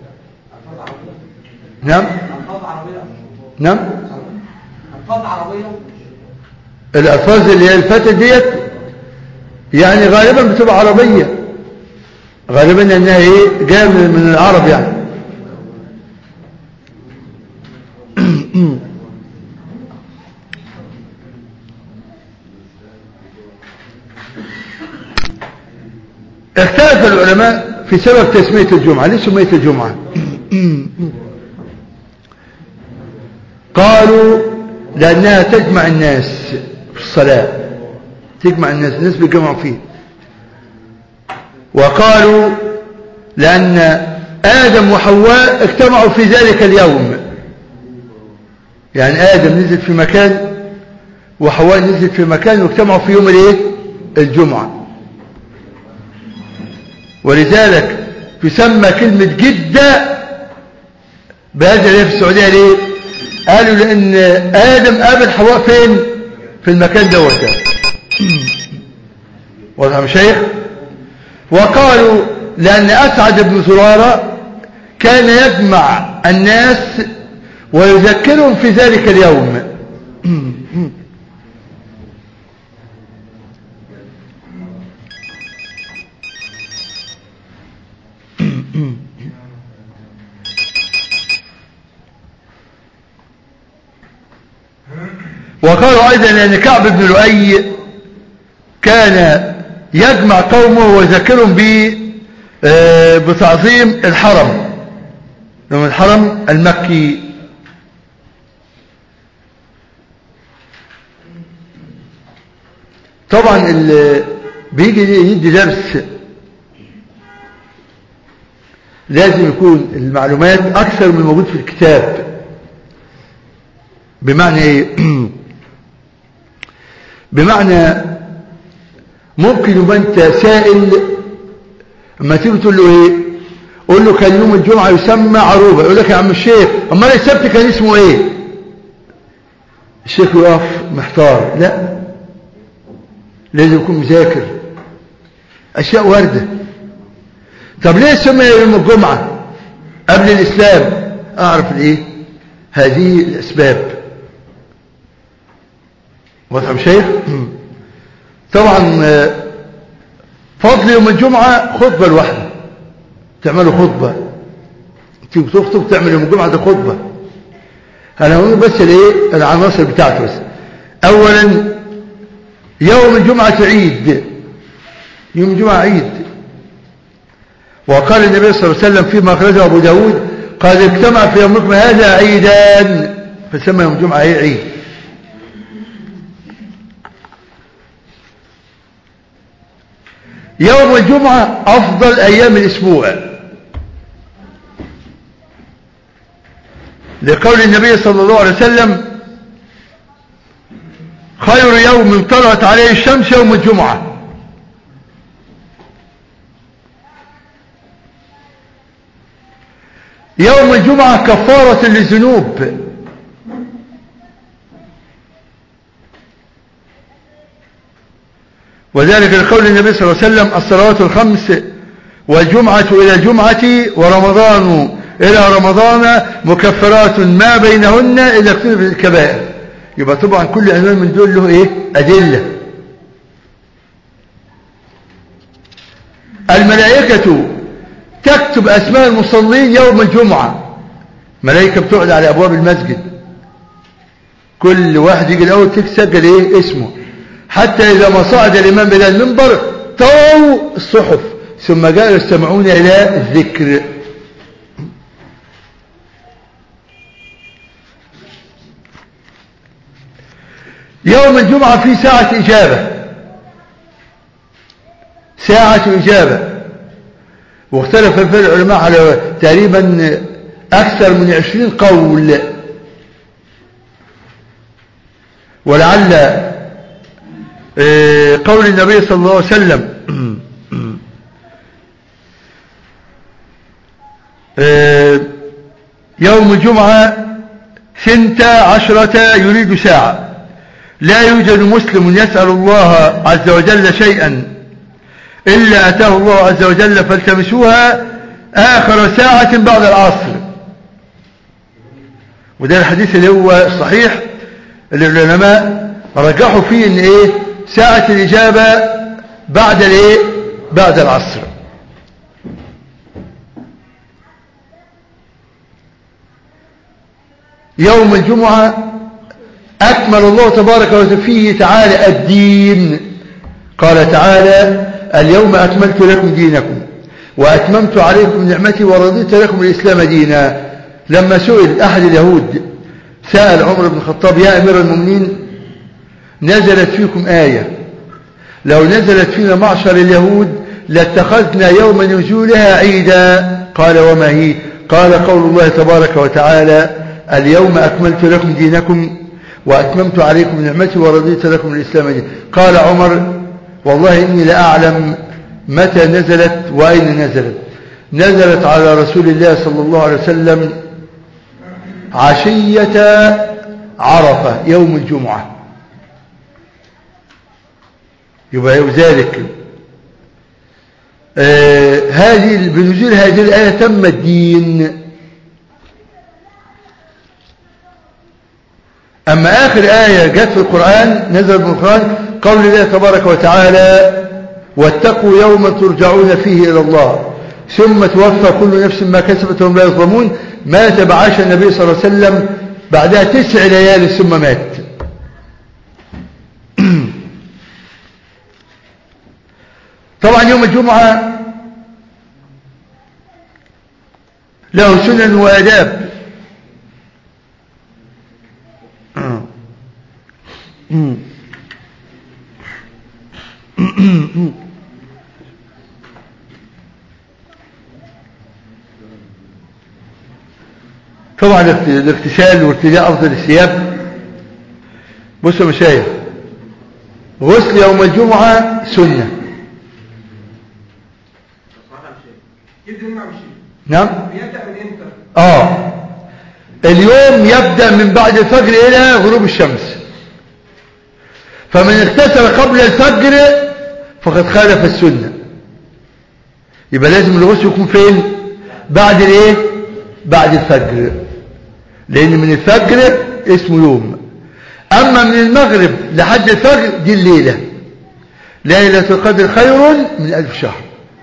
نعم ألفاظ عربية نعم ألفاظ عربية الألفاظ اللي هي الفتة ديت يعني غالبا بتبقى عربية غالبا انها ايه جايه من من العرب يعني اختلف العلماء في سبب تسمية الجمعة ليه سميت الجمعة قالوا لأنها تجمع الناس في الصلاة تجمع الناس الناس بيجمعوا فيه وقالوا لأن آدم وحواء اجتمعوا في ذلك اليوم يعني آدم نزل في مكان وحواء نزل في مكان واجتمعوا في يوم الايه الجمعة ولذلك تسمى كلمة جدة بهذا اللي في السعودية ليه قالوا لأن آدم قابل حواء فين في المكان دوت ده. واضح يا مشايخ وقالوا لأن أسعد بن زرارة كان يجمع الناس ويذكرهم في ذلك اليوم وقالوا أيضا أن كعب بن لؤي كان يجمع قومه ويذكرهم ب آه، بتعظيم الحرم من الحرم المكي طبعا اللي بيجي يدي درس لازم يكون المعلومات أكثر من الموجود في الكتاب بمعنى ايه بمعنى ممكن يبقى انت سائل اما تيجي تقول له ايه قول له كان يوم الجمعة يسمى عروبة يقول لك يا عم الشيخ امال السبت كان اسمه ايه الشيخ يقف محتار لا لازم يكون مذاكر اشياء واردة طب ليه سمي يوم الجمعة قبل الاسلام اعرف الايه هذه الاسباب واضح يا شيخ طبعا فضل يوم الجمعة خطبة لوحده تعملوا خطبة تيجي تخطب تعمل يوم الجمعة ده خطبة انا هقول بس الايه العناصر بتاعته بس اولا يوم الجمعة عيد يوم الجمعة عيد وقال النبي صلى الله عليه وسلم فيما اخرجه ابو داود قال اجتمع في يومكم هذا عيدان فسمى يوم الجمعة ايه عيد يوم الجمعة أفضل أيام الأسبوع لقول النبي صلى الله عليه وسلم خير يوم طلعت عليه الشمس يوم الجمعة يوم الجمعة كفارة للذنوب وذلك لقول النبي صلى الله عليه وسلم الصلوات الخمس والجمعة إلى الجمعة ورمضان إلى رمضان مكفرات ما بينهن إذا اختلفت الكبائر يبقى طبعا كل عنوان من دول له إيه أدلة الملائكة تكتب أسماء المصلين يوم الجمعة ملائكة بتقعد على أبواب المسجد كل واحد يجي الأول تسجل إيه اسمه حتى إذا ما صعد الإمام إلى المنبر طووا الصحف ثم جاءوا يستمعون إلى الذكر يوم الجمعة في ساعة إجابة ساعة إجابة واختلف في العلماء على تقريبا أكثر من عشرين قول ولعل آه، قول النبي صلى الله عليه وسلم آه، يوم الجمعة ثنت عشرة يريد ساعة لا يوجد مسلم يسأل الله عز وجل شيئا إلا أتاه الله عز وجل فالتمسوها آخر ساعة بعد العصر وده الحديث اللي هو الصحيح اللي العلماء رجحوا فيه ان ايه ساعة الإجابة بعد الايه بعد العصر يوم الجمعة أكمل الله تبارك وتعالى فيه تعالى الدين قال تعالى اليوم أكملت لكم دينكم وأتممت عليكم نعمتي ورضيت لكم الإسلام دينا لما سئل أحد اليهود سأل عمر بن الخطاب يا أمير المؤمنين نزلت فيكم آية لو نزلت فينا معشر اليهود لاتخذنا يوم نزولها عيدا قال وما هي قال قول الله تبارك وتعالى اليوم أكملت لكم دينكم وأتممت عليكم نعمتي ورضيت لكم الإسلام دينا قال عمر والله إني لأعلم متى نزلت وأين نزلت نزلت على رسول الله صلى الله عليه وسلم عشية عرفة يوم الجمعة يبقى ذلك آه هذه بنزول هذه الآية تم الدين أما آخر آية جت في القرآن نزل في القرآن قول الله تبارك وتعالى واتقوا يوما ترجعون فيه إلى الله ثم توفى كل نفس ما كسبت وهم لا يظلمون مات بعاش النبي صلى الله عليه وسلم بعدها تسع ليال ثم مات طبعا يوم الجمعة له سنن وآداب طبعا الاغتسال وارتداء أفضل الثياب بصوا يا مشايخ غسل يوم الجمعة سنة نعم بيبدأ من امتى؟ اه اليوم يبدأ من بعد الفجر إلى غروب الشمس فمن اغتسل قبل الفجر فقد خالف السنة يبقى لازم الغسل يكون فين بعد الايه بعد الفجر لان من الفجر اسمه يوم اما من المغرب لحد الفجر دي الليلة ليلة القدر خير من الف شهر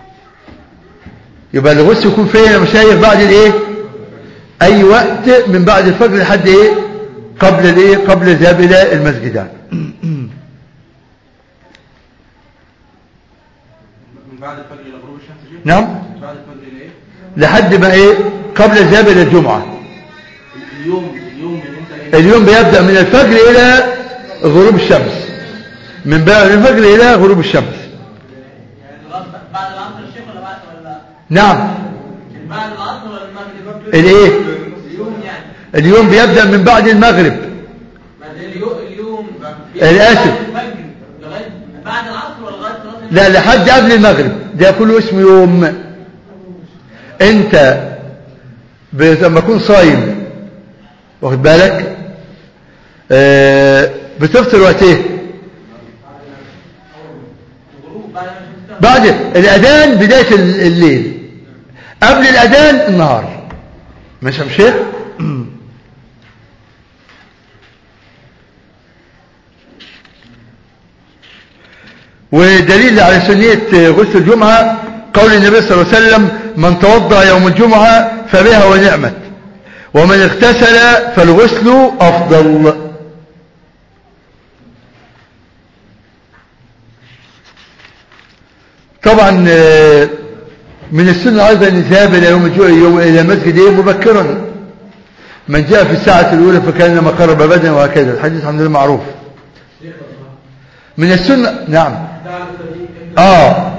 يبقى الغسل يكون فين يا مشايخ بعد الايه اي وقت من بعد الفجر لحد ايه قبل الايه قبل الذهاب الى المسجد من بعد الفجر الى غروب الشمس شيء نعم من بعد الفجر الى ايه لحد ما ايه قبل الذهاب الى الجمعة اليوم اليوم من امتى الى اليوم بيبدأ من الفجر الى غروب الشمس من بعد الفجر الى غروب الشمس يعني بعد العصر الشيخ ولا بعد ولا نعم بعد العصر ولا المغرب الايه اليوم يعني اليوم بيبدأ من بعد المغرب بعد اليوم اليوم الآسف. الفجر لغايه بعد العصر ولا لغايه صلاه لا لحد قبل المغرب ده كله اسمه يوم انت ب- لما تكون صايم واخد بالك آه بتفطر وقت ايه الغروب بعد ما شفت بعد الاذان بداية ال- الليل قبل الاذان النهار مش يا شيخ ودليل على سنية غسل الجمعة قول النبي صلى الله عليه وسلم من توضأ يوم الجمعة فبها ونعمت ومن اغتسل فالغسل أفضل طبعا آه، من السنة أيضا الذهاب إلى يوم الجمعة يوم إلى مسجد إيه مبكرا من جاء في الساعة الأولى فكان ما قرب بدنا وهكذا الحديث الحمد لله معروف من السنة نعم آه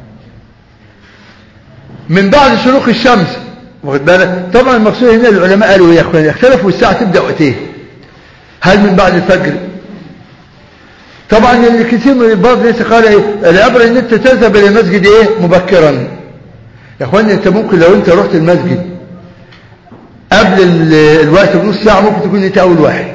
من بعد شروق الشمس واخد بالك طبعا المقصود هنا العلماء قالوا يا اخوان اختلفوا الساعة تبدأ وقت ايه هل من بعد الفجر طبعا الكثير من بعض الناس قال ايه العبرة ان انت تذهب الى المسجد ايه مبكرا يا اخوان انت ممكن لو انت رحت المسجد قبل ال- الوقت بنص ساعة ممكن تكون انت اول واحد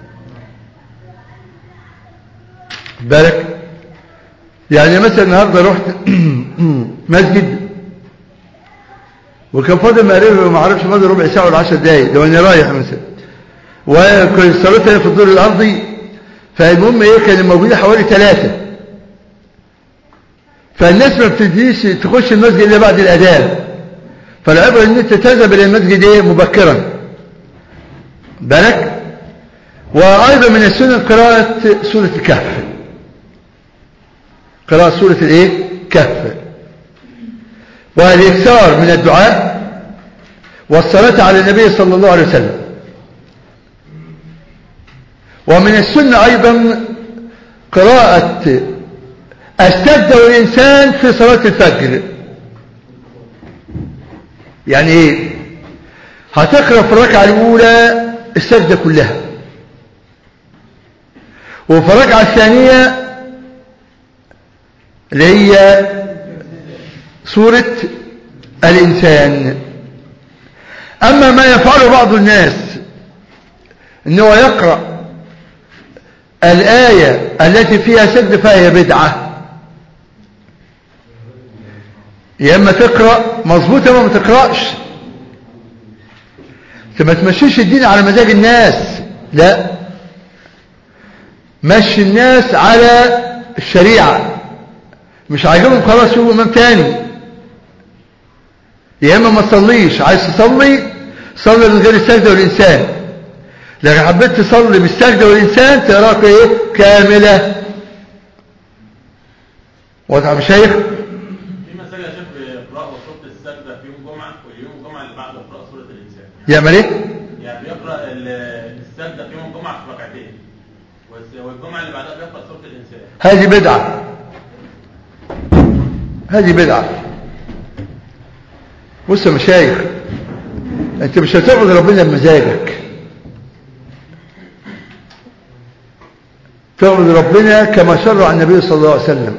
خد بالك يعني مثلا النهارده رحت مسجد وكان فاضل مقرب ما اعرفش فاضل ربع ساعه ولا 10 دقايق لو انا رايح مثلا وكنت صليت في الدور الارضي فالمهم ايه كان موجودين حوالي ثلاثه فالناس ما بتديش تخش المسجد الا بعد الاذان فالعبره ان انت تذهب الى المسجد ايه مبكرا بالك وايضا من السنه قراءه سوره الكهف قراءه سوره الايه كهف والاكثار من الدعاء والصلاة على النبي صلى الله عليه وسلم ومن السنة أيضا قراءة استبدأ الإنسان في صلاة الفجر يعني ايه هتقرأ في الركعة الأولى السجدة كلها وفي الركعة الثانية اللي هي سورة الإنسان أما ما يفعله بعض الناس أنه يقرأ الآية التي فيها سجد فهي بدعة يا إما تقرأ مظبوط يا إما ما تقرأش أنت ما تمشيش الدين على مزاج الناس لا مشي الناس على الشريعة مش عاجبهم خلاص شوفوا امام تاني يا اما ما تصليش عايز تصلي صلي من غير السجده والانسان لكن حبيت تصلي بالسجده والانسان تقراك ايه كامله واضح يا مشايخ في مسألة يا شيخ بيقرأوا سورة السجدة في يوم الجمعة واليوم الجمعة اللي بعده يقرأ سورة الإنسان يعمل ايه يعني بيقرأ ال- السجدة في يوم الجمعة في ركعتين والس- والجمعة اللي بعدها بيقرأ سورة الإنسان هذه بدعه هذه بدعه بص يا مشايخ انت مش هتعبد ربنا بمزاجك تعبد ربنا كما شرع النبي صلى الله عليه وسلم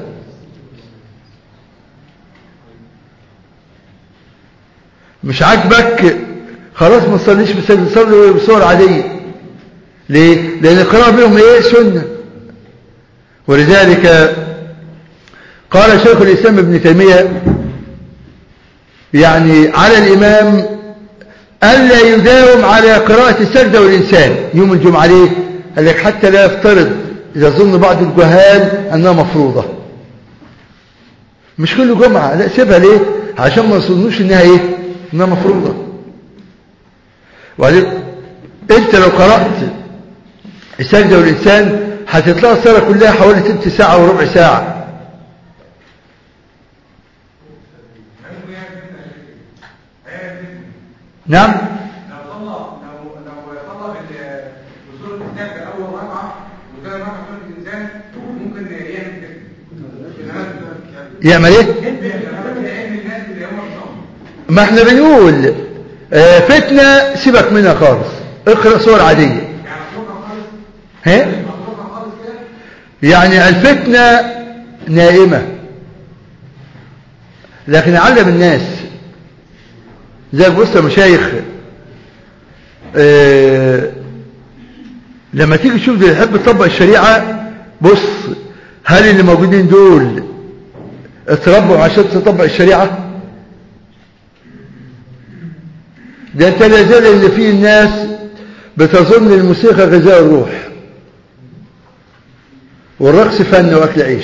مش عاجبك خلاص ما تصليش بسجد صلي بصور عادية ليه؟ لأن القراءة بهم ايه سنة ولذلك قال شيخ الإسلام ابن تيمية يعني على الإمام ألا يداوم على قراءة السجدة والإنسان يوم الجمعة ليه؟ قال لك حتى لا يفترض إذا ظن بعض الجهال أنها مفروضة مش كل جمعة لا سيبها ليه عشان ما يظنوش إنها إيه إنها مفروضة وبعدين أنت لو قرأت السجدة والإنسان هتطلع الصلاة كلها حوالي تلت ساعة وربع ساعة نعم لو صلى لو لو صلى بال- بسورة السجدة أول ركعة وثاني ركعة سورة الإنسان ممكن يعمل كده. يعمل ايه يعمل الناس اللي هم بيصلوا. ما احنا بنقول آه، فتنة سيبك منها خالص اقرأ صور عادية يعني مطلقة خالص ها مطلقة خالص كده يعني الفتنة نائمة لكن علم الناس زي بص يا مشايخ آه، لما تيجي تشوف اللي يحب يطبق الشريعة بص هل اللي موجودين دول اتربوا عشان تطبق الشريعة ده انت لا زال اللي فيه الناس بتظن الموسيقى غذاء الروح والرقص فن واكل عيش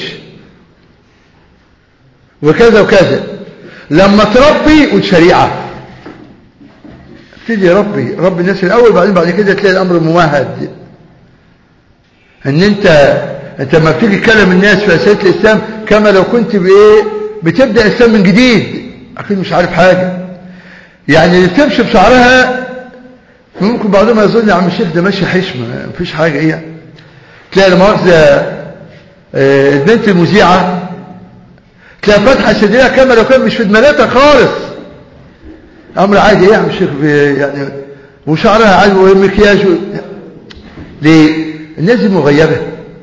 وكذا وكذا لما تربي وشريعه ابتدي ربي ربي الناس الاول بعدين بعد كده تلاقي الامر ممهد ان انت انت لما بتيجي تكلم الناس في اساسيات الاسلام كما لو كنت بايه بتبدا الاسلام من جديد اكيد مش عارف حاجه يعني اللي بتمشي بشعرها ممكن بعضهم يظن يا عم الشيخ ده ماشي حشمه مفيش حاجه ايه تلاقي المؤاخذه آه، البنت المذيعه تلاقي فاتحه صدرها كما لو كان مش في دماغها خالص امر عادي ايه يا عم الشيخ بي- يعني وشعرها عادي ومكياج و... ليه الناس دي مغيبه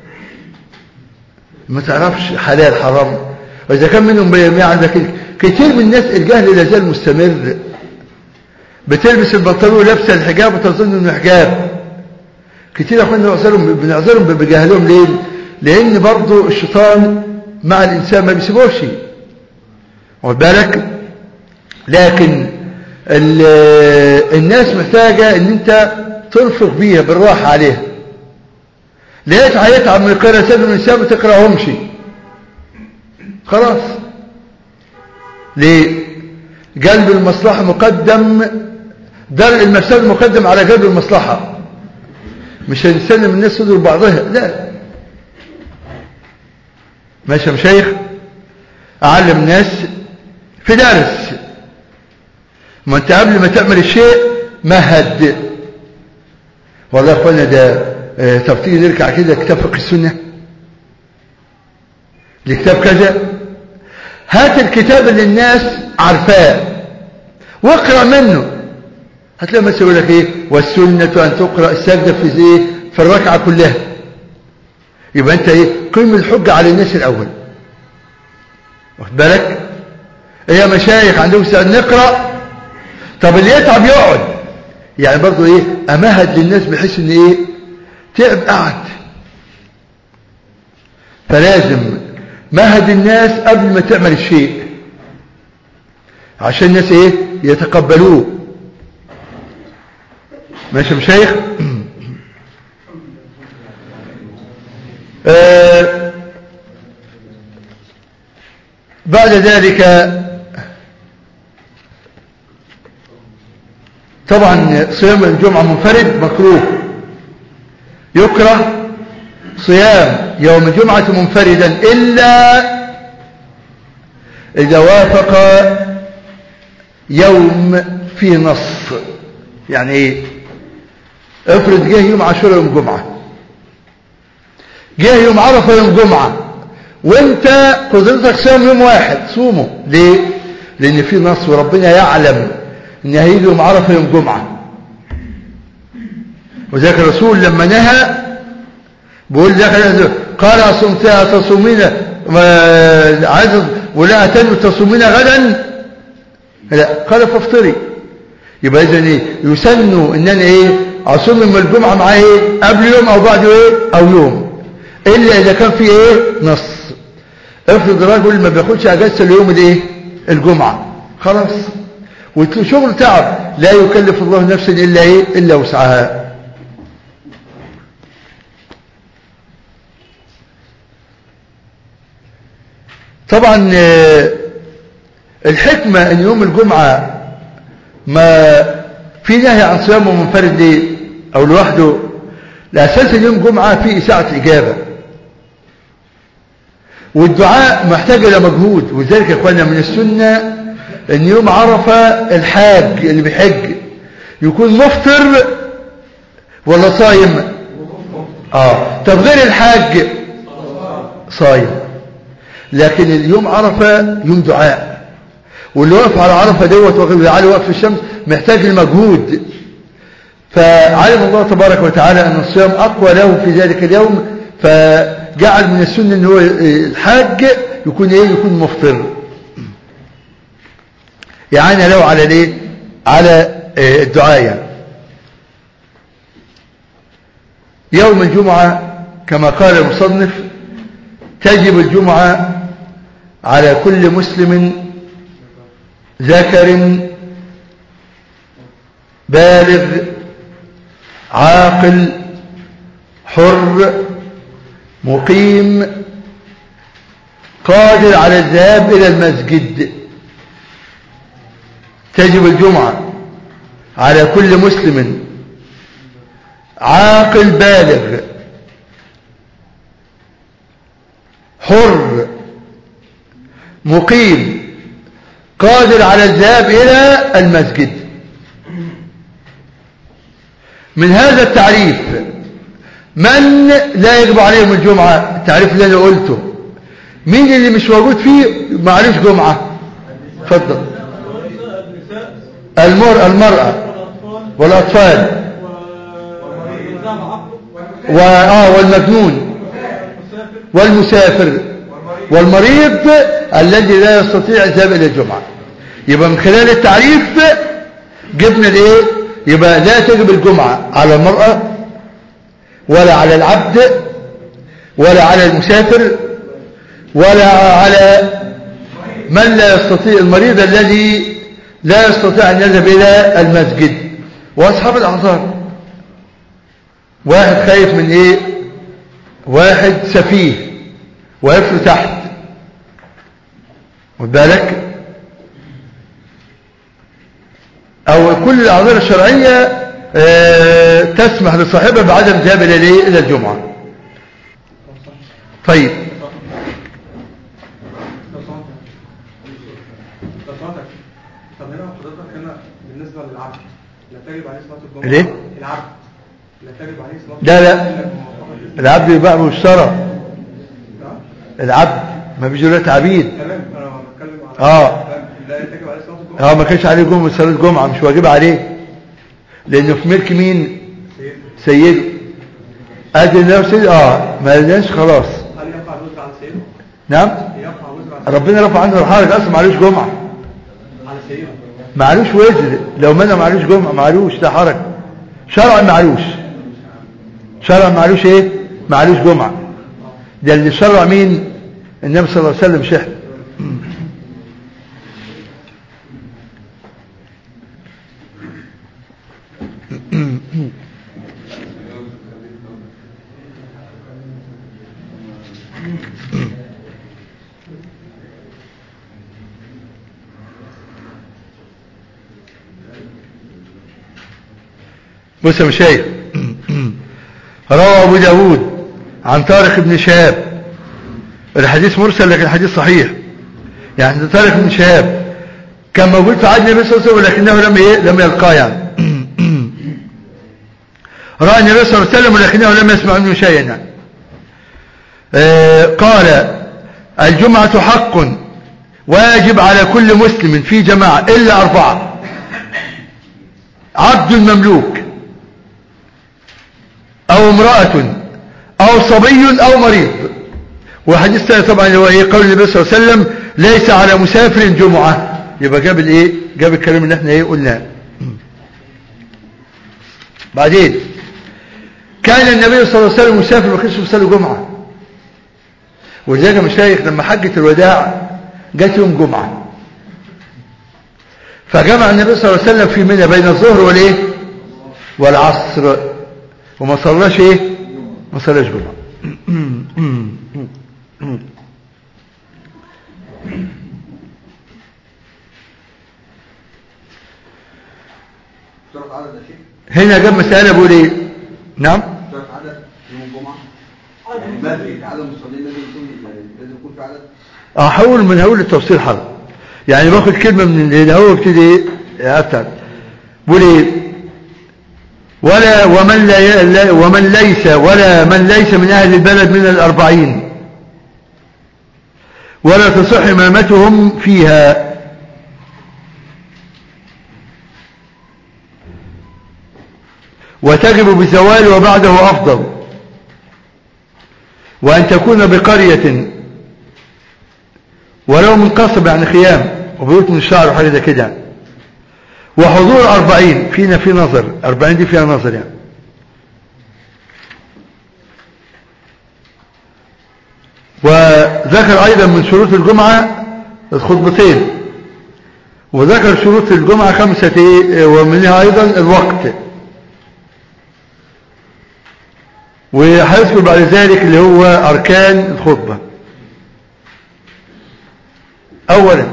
ما تعرفش حلال حرام واذا كان منهم بي- عندك كتير من الناس الجهل لا زال مستمر بتلبس البنطلون ولابسه الحجاب وتظن انه حجاب كتير يا اخوانا بنعذرهم بنعذرهم بجهلهم ليه لان برضه الشيطان مع الانسان ما بيسيبوش واخد بالك لكن ال- الناس محتاجه ان انت تنفق بيها بالراحه عليها لقيت هيتعب من القراءه سبب الانسان ما تقراهمش خلاص ليه جلب المصلحه مقدم درء المفسده مقدم على جلب المصلحه مش هنسلم الناس صدر بعضها لا ماشي يا مشايخ اعلم الناس في درس ما انت قبل ما تعمل الشيء مهد والله يا اخوانا ده آه، طب تيجي نرجع كده كتاب فقه السنه لكتاب كذا هات الكتاب اللي الناس عارفاه واقرا منه هتلاقي مثلا يقول لك ايه والسنه ان تقرا السجده في ايه في الركعه كلها يبقى انت ايه قيم الحجه على الناس الاول واخد بالك ايه يا مشايخ عندكم سؤال نقرا طب اللي يتعب يقعد يعني برضو ايه امهد للناس بحيث ان ايه تعب قعد فلازم مهد الناس قبل ما تعمل الشيء عشان الناس ايه يتقبلوه ماشي يا مشايخ آه بعد ذلك طبعا صيام الجمعة منفرد مكروه يكره صيام يوم الجمعة منفردا إلا إذا وافق يوم في نص يعني ايه افرض جه يوم عاشوراء يوم جمعة جه يوم عرفة يوم جمعة وانت قدرتك صيام يوم واحد صومه ليه لان في نص وربنا يعلم ان هيجي يوم عرفة يوم جمعة وذلك الرسول لما نهى بيقول ذلك قال أصمتها تصومين عايز ولا أتنوا تصومين غدا لا قال فافطري يبقى اذا ايه يسن ان انا ايه اصوم من الجمعه معاه ايه قبل يوم او بعد ايه او يوم الا اذا كان في ايه نص افرض الراجل ما بياخدش اجازه اليوم الايه الجمعه خلاص وشغل تعب لا يكلف الله نفسا الا ايه الا وسعها طبعا الحكمة ان يوم الجمعة ما في نهي عن صيامه منفرد ليه او لوحده لأساس اليوم جمعة في إساعة إجابة والدعاء محتاج إلى مجهود ولذلك يا إخوانا من السنة ان يوم عرفة الحاج اللي بيحج يكون مفطر ولا صايم اه طب غير الحاج صايم لكن اليوم عرفة يوم دعاء واللي واقف على عرفة دوت وعلى واقف في الشمس محتاج المجهود فعلم الله تبارك وتعالى أن الصيام أقوى له في ذلك اليوم فجعل من السنة أن هو الحاج يكون إيه يكون مفطر يعني له على الايه على الدعاء يعني. يوم الجمعة كما قال المصنف تجب الجمعة على كل مسلم ذكر بالغ عاقل حر مقيم قادر على الذهاب إلى المسجد تجب الجمعة على كل مسلم عاقل بالغ حر مقيم قادر على الذهاب إلى المسجد من هذا التعريف من لا يجب عليهم الجمعة التعريف اللي أنا قلته مين اللي مش موجود فيه معلش جمعة اتفضل المر المرأة والأطفال و... آه والمجنون والمسافر والمريض الذي لا يستطيع الذهاب إلى الجمعة يبقى من خلال التعريف جبنا الايه يبقى لا تجب الجمعة على المرأة ولا على العبد ولا على المسافر ولا على من لا يستطيع المريض الذي لا يستطيع أن يذهب إلى المسجد وأصحاب الأعذار واحد خايف من إيه واحد سفيه ويفل تحت خد بالك أو كل الأعذار الشرعية آه، تسمح لصاحبها بعدم الذهاب إلى الإيه؟ إلى الجمعة طيب لو سمحت لو سمحت طب هنا حضرتك هنا بالنسبه للعبد لا تجب عليه صلاه الجمعه ليه؟ العبد لا تجب عليه صلاه لا لا إلا بموافقة الإذن. العبد يباع ويشترى نعم؟ العبد ما فيش دلوقتي عبيد تمام انا بتكلم على آه. لا تجب عليه صلاه الجمعه اه ما كانش عليه جمعة صلاة جمعة مش واجب عليه لأنه في ملك مين سيد سيده أدي النفس اه ما لناش خلاص هل يقع الوزر على سيده؟ نعم يقع الوزر على ربنا رفع عنه الحرج أصلا معلوش جمعة على سيده معلوش وزر لو منع معلوش جمعة معلوش ده حرج شرعا معلوش شرعا معلوش ايه معلوش جمعة ده اللي شرع مين النبي صلى الله عليه وسلم شحن بص يا مشايخ روى ابو داود عن طارق بن شهاب الحديث مرسل لكن الحديث صحيح يعني طارق بن شهاب كان موجود في عهد النبي صلى الله عليه وسلم ولكنه لم ايه لم يلقاه يعني راى النبي صلى الله عليه وسلم ولكنه لم يسمع منه شيئا يعني. آه قال الجمعة حق واجب على كل مسلم في جماعة إلا أربعة عبد مملوك أو امرأة أو صبي أو مريض وحديث ثاني طبعا اللي هو ايه قول النبي صلى الله عليه وسلم ليس على مسافر جمعة يبقى جاب الايه جاب الكلام اللي احنا ايه قلناه بعدين كان النبي صلى الله عليه وسلم مسافر ما كانش بيصلي جمعة ولذلك يا مشايخ لما حجة الوداع جت يوم جمعة فجمع النبي صلى الله عليه وسلم في منى بين الظهر والايه والعصر وما صلاش ايه ما صلاش جمعة اشترط عدد يا شيخ هنا جاب مسألة بيقول ايه نعم اشترط عدد يوم الجمعة يعني بدري عدد المصلين لازم يكون لازم يكون في عدد احول من هقول التفصيل حرف يعني باخد كلمة من اللي هو ابتدي ايه افتح بيقول ايه ولا ومن لا لا- ومن ليس ولا من ليس من اهل البلد من الاربعين ولا تصح امامتهم فيها وتجب بزوال وبعده افضل وان تكون بقرية ولو من قصب يعني خيام وبيوت من الشعر وحاجة زي كده وحضور أربعين فينا في نظر أربعين دي فيها نظر يعني وذكر أيضا من شروط الجمعة الخطبتين وذكر شروط الجمعة خمسة إيه؟ ومنها أيضا الوقت وهيذكر بعد ذلك اللي هو أركان الخطبة أولا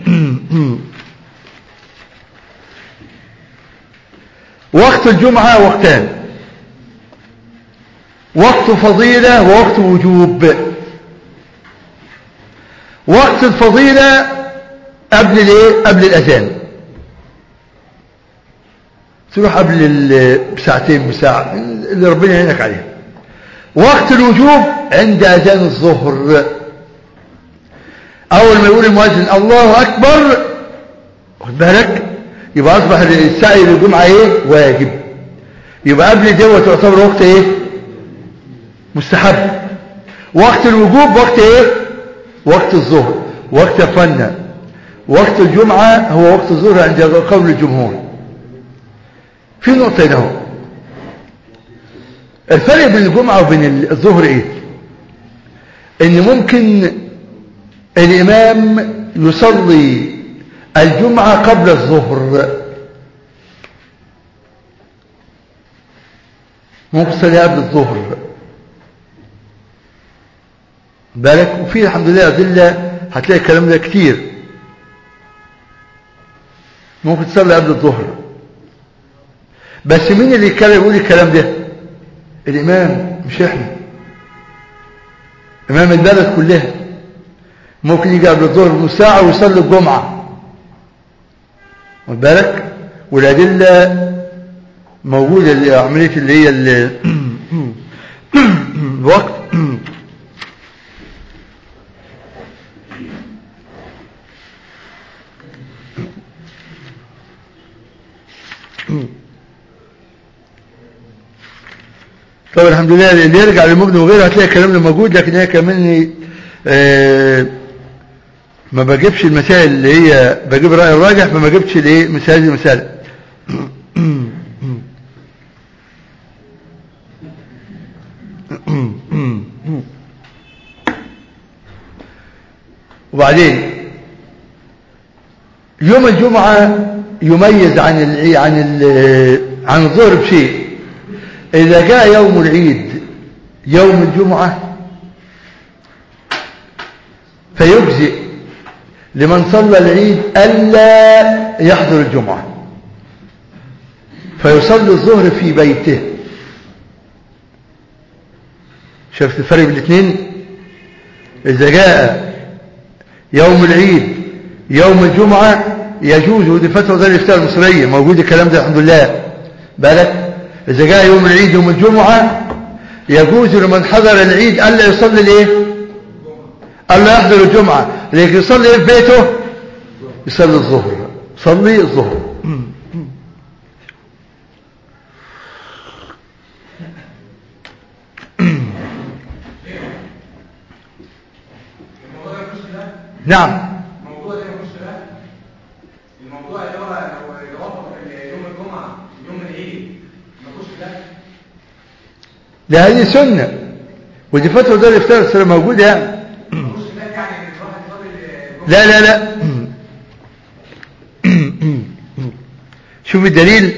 وقت الجمعة وقتان وقت فضيلة ووقت وجوب وقت الفضيلة قبل الايه قبل الاذان تروح قبل ال- بساعتين بساعة اللي ربنا يعينك عليها وقت الوجوب عند اذان الظهر اول ما يقول المؤذن الله اكبر خد بالك يبقى اصبح السعي للجمعة ايه واجب يبقى قبل دوت تعتبر وقت ايه مستحب وقت الوجوب وقت ايه وقت الظهر وقت فن وقت الجمعة هو وقت الظهر عند قول الجمهور في نقطتين اهو الفرق بين الجمعة وبين الظهر ايه ان ممكن الامام يصلي الجمعة قبل الظهر ممكن يصلي قبل الظهر بالك وفي الحمد لله أدلة هتلاقي الكلام ده كتير ممكن تصلي قبل الظهر بس مين اللي يتكلم يقول الكلام ده الإمام مش إحنا إمام البلد كلها ممكن يجي قبل الظهر بنص ساعة ويصلي الجمعة واخد بالك والأدلة موجودة اللي عملية اللي هي ال- الوقت طبعا الحمد لله اللي يرجع للمبنى وغيره هتلاقي الكلام ده موجود لكن هي كمان آه ما بجيبش المسائل اللي هي بجيب رأي الراجح ما بجيبش الايه مثال هذه المسائل وبعدين يوم الجمعة يميز عن ال عن ال عن الظهر بشيء إذا جاء يوم العيد يوم الجمعة فيجزئ لمن صلى العيد ألا يحضر الجمعة فيصلي الظهر في بيته شفت الفرق بين الاثنين إذا جاء يوم العيد يوم الجمعة يجوز ودي فتوى دار الافتاء المصرية موجود الكلام ده الحمد لله بالك إذا جاء يوم العيد يوم الجمعة يجوز لمن حضر العيد ألا يصلي الايه ألا يحضر الجمعة لكن يصلي ايه في بيته يصلي الظهر صلي الظهر الموضوع ده مش ده نعم الموضوع ده مش ده الموضوع اللي هو لو يوافق يوم الجمعة يوم العيد ما فيهوش ده ده هذه سنة ودي فتوى دار الافتاء المصرية موجودة يعني ما فيهوش ده يعني ان الواحد يصلي الجمعة لا لا لا شوف الدليل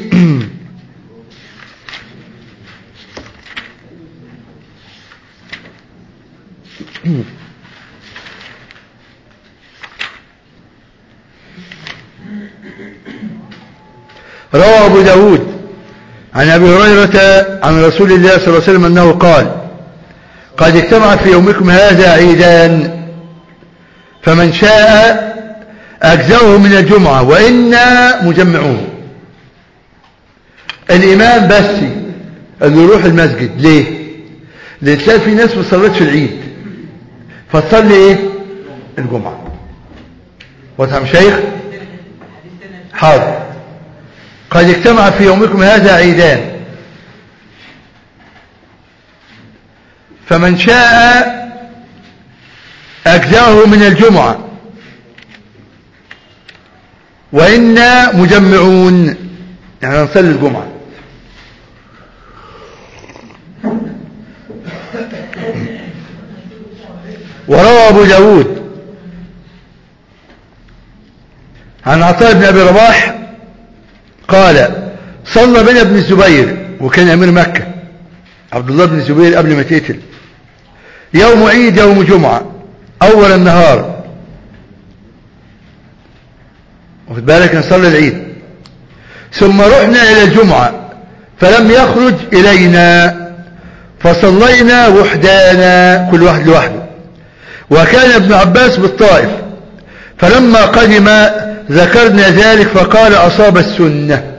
روى أبو داود عن أبي هريرة عن رسول الله صلى الله عليه وسلم أنه قال قد اجتمع في يومكم هذا عيدان فمن شاء أجزأه من الجمعة وإنا مجمعون الإمام بس اللي يروح المسجد ليه لأن تلاقي في ناس ما صلتش العيد فتصلي ايه الجمعة واضح يا شيخ حاضر قد اجتمع في يومكم هذا عيدان فمن شاء أجزأه من الجمعة وإنا مجمعون يعني نصلي الجمعة وروى أبو داود عن عطاء بن أبي رباح قال صلى بنا ابن الزبير وكان أمير مكة عبد الله بن الزبير قبل ما تقتل يوم عيد يوم جمعة أول النهار واخد بالك نصلي العيد ثم رحنا إلى الجمعة فلم يخرج إلينا فصلينا وحدانا كل واحد لوحده وكان ابن عباس بالطائف فلما قدم ذكرنا ذلك فقال أصاب السنة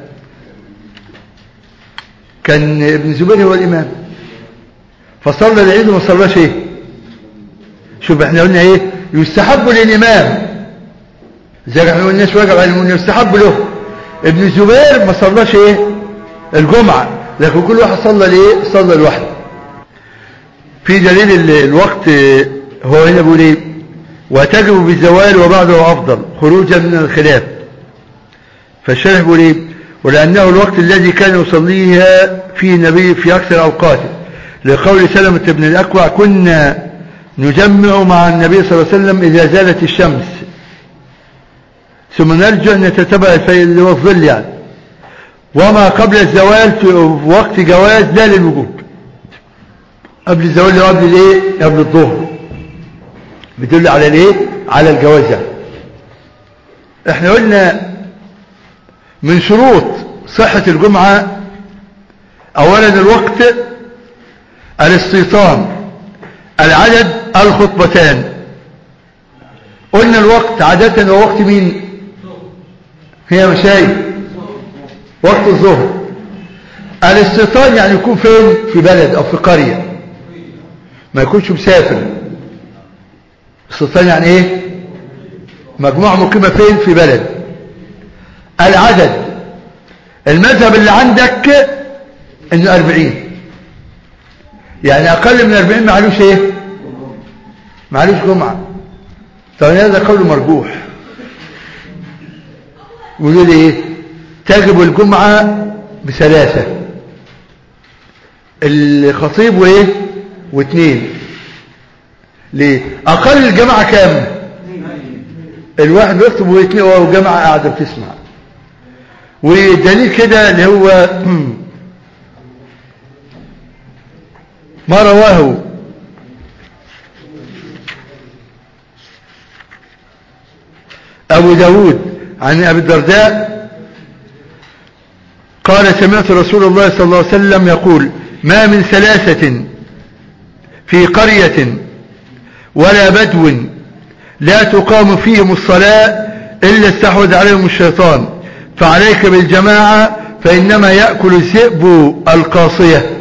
كان ابن زبير هو الإمام فصلى العيد وما صلاش ايه شوف احنا قلنا ايه يستحب للإمام زي ما احنا قلنا واجب على المؤمن يستحب له ابن زبير ما صلاش ايه الجمعة لكن كل واحد صلى ليه صلى لوحده في دليل ال- الوقت هو هنا بيقول ايه وتجب بالزوال وبعده افضل خروجا من الخلاف فالشارح بيقول ايه ولانه الوقت الذي كان يصليها فيه النبي في اكثر اوقاته لقول سلمة بن الاكوع كنا نجمع مع النبي صلى الله عليه وسلم اذا زالت الشمس ثم نرجع نتتبع الفيل اللي هو الظل يعني وما قبل الزوال في وقت جواز لا للوجود قبل الزوال اللي هو قبل الايه قبل الظهر بيدل على الايه على الجواز يعني احنا قلنا من شروط صحة الجمعة اولا الوقت الاستيطان العدد الخطبتان قلنا الوقت عادة هو وقت مين هي مشايخ وقت الظهر الاستيطان يعني يكون فين في بلد او في قرية ما يكونش مسافر استيطان يعني ايه مجموعة مقيمة فين في بلد العدد المذهب اللي عندك انه اربعين يعني اقل من اربعين معلوش ايه معلوش جمعة طبعا هذا قول مرجوح يقولوا لي ايه تجب الجمعة بثلاثة الخطيب وايه واثنين ليه اقل الجماعة كام الواحد بيخطب واثنين وجماعة قاعدة بتسمع والدليل كده اللي هو ما رواه أبو داود عن أبي الدرداء قال سمعت رسول الله صلى الله عليه وسلم يقول ما من ثلاثة في قرية ولا بدو لا تقام فيهم الصلاة إلا استحوذ عليهم الشيطان فعليك بالجماعة فإنما يأكل الذئب القاصية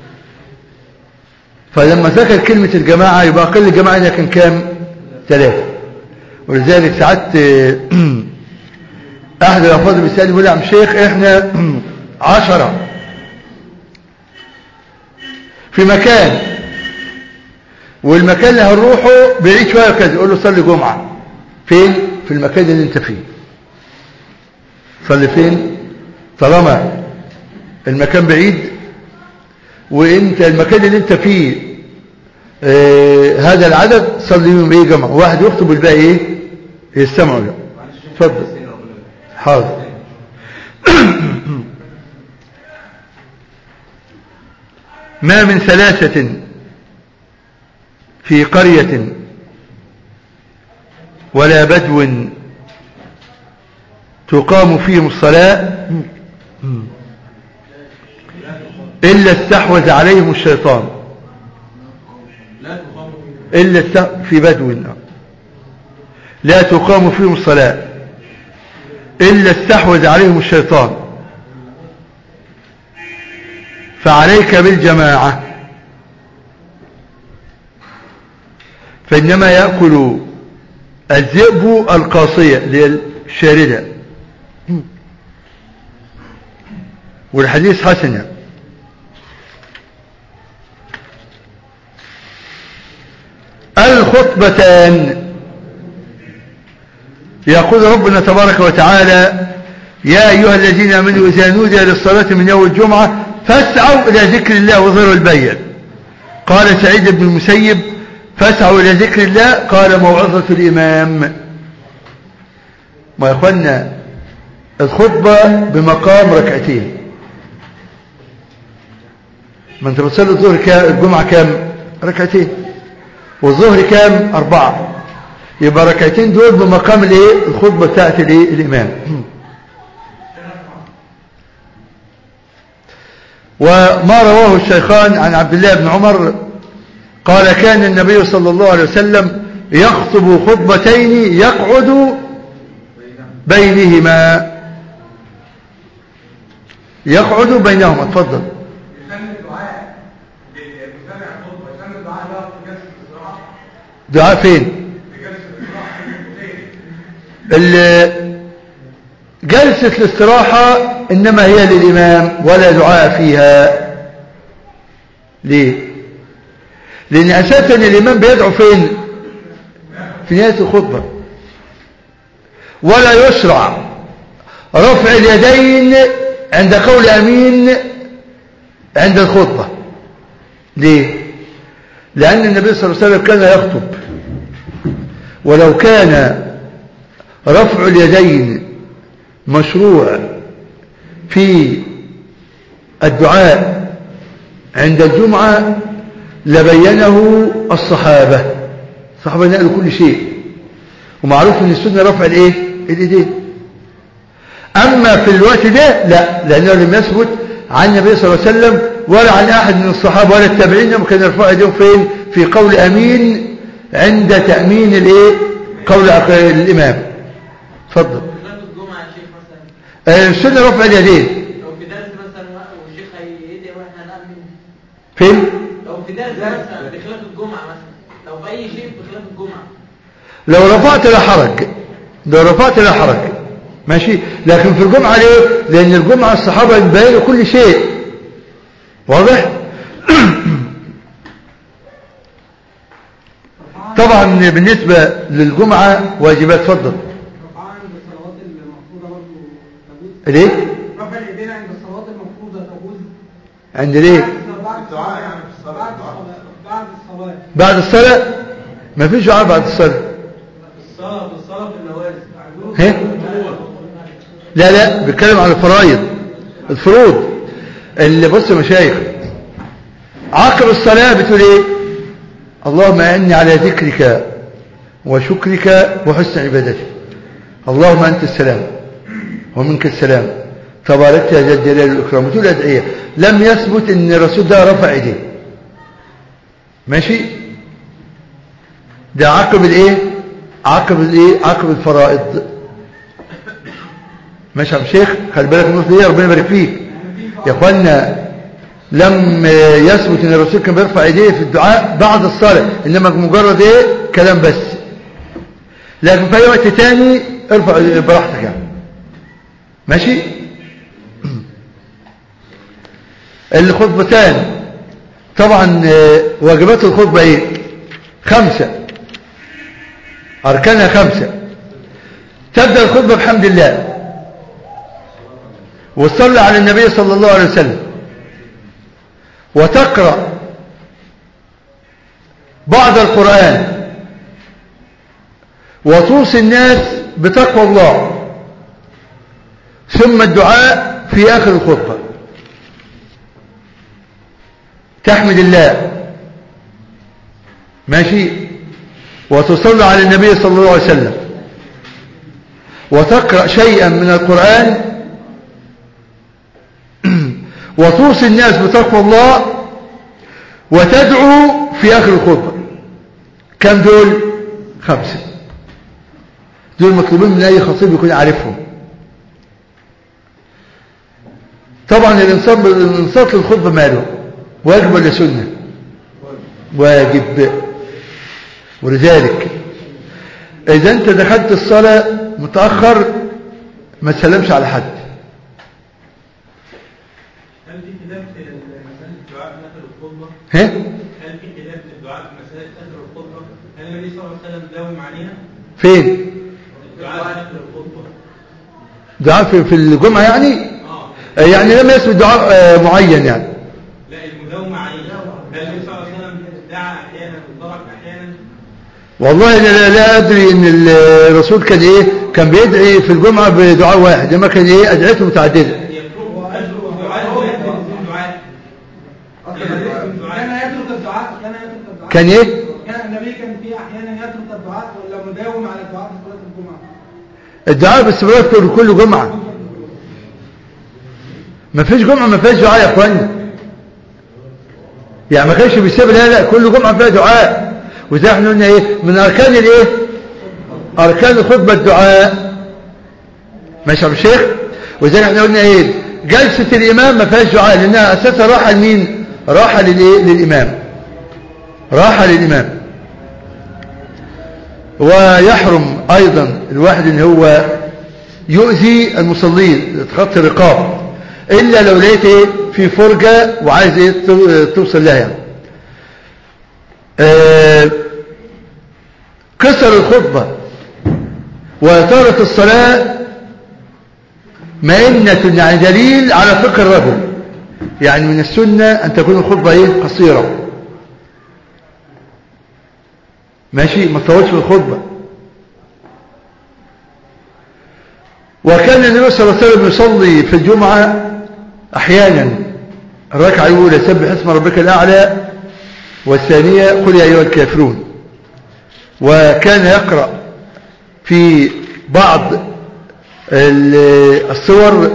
فلما ذكر كلمة الجماعة يبقى أقل الجماعة ده كان كام ثلاثة ولذلك ساعات أحد الأفاضل بيسألني يقول يا عم شيخ إحنا عشرة في مكان والمكان اللي هنروحه بعيد شوية كذا يقول له صلي جمعة فين في المكان اللي انت فيه صلي فين طالما المكان بعيد وانت المكان اللي انت فيه اه هذا العدد صلي يوم ايه جمعة واحد يخطب والباقي ايه يستمعوا له اتفضل حاضر ما من ثلاثة في قرية ولا بدو تقام فيهم الصلاة إلا استحوذ عليهم الشيطان إلا است- في بدو لا تقام فيهم الصلاة إلا استحوذ عليهم الشيطان فعليك بالجماعة فإنما يأكل الذئب القاصية اللي هي الشاردة والحديث حسن الخطبتان يقول ربنا تبارك وتعالى يا أيها الذين آمنوا إذا نودي للصلاة من يوم الجمعة فاسعوا إلى ذكر الله وذروا البيع قال سعيد بن المسيب فاسعوا إلى ذكر الله قال موعظة الإمام ما يا اخوانا الخطبة بمقام ركعتين ما انت بتصلي الظهر كام الجمعة كام ركعتين والظهر كام أربعة يبقى ركعتين دول بمقام الايه الخطبة بتاعت الايه الإمام وما رواه الشيخان عن عبد الله بن عمر قال كان النبي صلى الله عليه وسلم يخطب خطبتين يقعد بينهما يقعد بينهما اتفضل يسمى الدعاء المستمع الخطبه يسمى الدعاء ده في جلسه الاستراحه دعاء فين في جلسه الاستراحه في البيت ال- جلسة الاستراحة إنما هي للإمام ولا دعاء فيها ليه لأن أساسا الإمام بيدعو فين في نهاية الخطبة ولا يشرع رفع اليدين عند قول أمين عند الخطبة ليه لأن النبي صلى الله عليه وسلم كان يخطب ولو كان رفع اليدين مشروع في الدعاء عند الجمعة لبينه الصحابة الصحابة نقلوا كل شيء ومعروف ان السنة رفع الايه الايدين اما في الوقت ده لا لانه لم يثبت عن النبي صلى الله عليه وسلم ولا عن احد من الصحابة ولا التابعين لما كان يرفع ايديهم فين في قول امين عند تأمين الايه قول الامام اتفضل صلاة الجمعة يا شيخ مثلا آه، السنة رفع اليدين لو في درس مثلا والشيخ هيدعي واحنا نأمن فين لو في درس مثلا بخلاف الجمعة مثلا لو في أي شيء بخلاف الجمعة لو رفعت لا حرج لو رفعت لا حرج ماشي لكن في الجمعة ليه لأن الجمعة الصحابة يبينوا كل شيء واضح طبعا بالنسبة للجمعة واجبات فضل رفعان عند الصلوات المفروضة برضه تجوز ليه رفع الايدين عند الصلوات المفروضة تجوز عند ليه بعد الدعاء يعني في الصلاة بعد الدعاء. الصلاة بعد الصلاة بعد الصلاة ما فيش دعاء بعد الصلاة الصلاة في الصلاة في النوازل ها لا لا بيتكلم عن الفرائض الفروض اللي بص يا مشايخ عقب الصلاة بتقول ايه اللهم أعني على ذكرك وشكرك وحسن عبادتك اللهم أنت السلام ومنك السلام تباركت يا ذا الجلال والإكرام وتقول أدعية لم يثبت أن الرسول ده رفع ايديه ماشي ده عقب الايه عقب الايه عقب الفرائض ماشي يا عم شيخ خلي بالك من النقطه دي ربنا يبارك فيك يا اخوانا لم يثبت ان الرسول كان بيرفع ايديه في الدعاء بعد الصلاه انما مجرد ايه كلام بس لكن في اي وقت تاني ارفع إيديك براحتك يعني ماشي الخطبتان طبعا آه، واجبات الخطبه ايه خمسه اركانها خمسه تبدا الخطبه بحمد الله وتصلي على النبي صلى الله عليه وسلم وتقرأ بعض القرآن وتوصي الناس بتقوى الله ثم الدعاء في آخر الخطبة تحمد الله ماشي وتصلي على النبي صلى الله عليه وسلم وتقرأ شيئا من القرآن وتوصي الناس بتقوى الله وتدعو في آخر الخطبة كم دول خمسة دول مطلوبين من أي خطيب يكون عارفهم طبعا الانصات الانصات للخطبة ماله واجب ولا سنة واجب ولذلك إذا أنت دخلت الصلاة متأخر ما تسلمش على حد هل في خلاف في مسألة الدعاء في آخر الخطبة؟ ها هل في خلاف في الدعاء في مسألة آخر الخطبة؟ هل النبي صلى الله عليه وسلم داوم عليها؟ فين الدعاء في آخر الخطبة دعاء في, في الجمعة يعني اه آه، يعني لم يثبت دعاء آه، معين يعني لا المداومة عليها هل النبي صلى الله عليه وسلم دعا أحيانا وترك أحيانا؟ والله لا, لا, لا أدري إن الرسول كان إيه كان بيدعي في الجمعة بدعاء واحد لما كان ايه ادعيته متعددة كان يترك الدعاء كان يترك الدعاء كان ايه كان النبي كان في احيانا يترك الدعاء ولا مداوم على الدعاء في صلاه الجمعه الدعاء باستمرار كل كل جمعة ما فيش جمعة ما فيهاش دعاء يا اخواني يعني ما كانش بيسيب لا لا كل جمعة فيها دعاء وزي احنا قلنا ايه من اركان الايه اركان الخطبة الدعاء ماشي يا أبو الشيخ وزي احنا قلنا ايه جلسة الامام ما فيهاش دعاء لانها اساسا راحة لمين راحة للايه للامام راحة للامام ويحرم ايضا الواحد ان هو يؤذي المصلين تخطي الرقاب الا لو لقيت ايه في فرجة وعايز ايه تو- توصل لها يعني آه، كسر الخطبة وإطالة الصلاة مئنة يعني دليل على فقه الرجل يعني من السنة أن تكون الخطبة إيه قصيرة ماشي ما تطولش في الخطبة وكان النبي صلى الله عليه وسلم يصلي في الجمعة أحيانا الركعة الأولى سبح اسم ربك الأعلى والثانية قل يا أيها الكافرون وكان يقرأ في بعض ال- الصور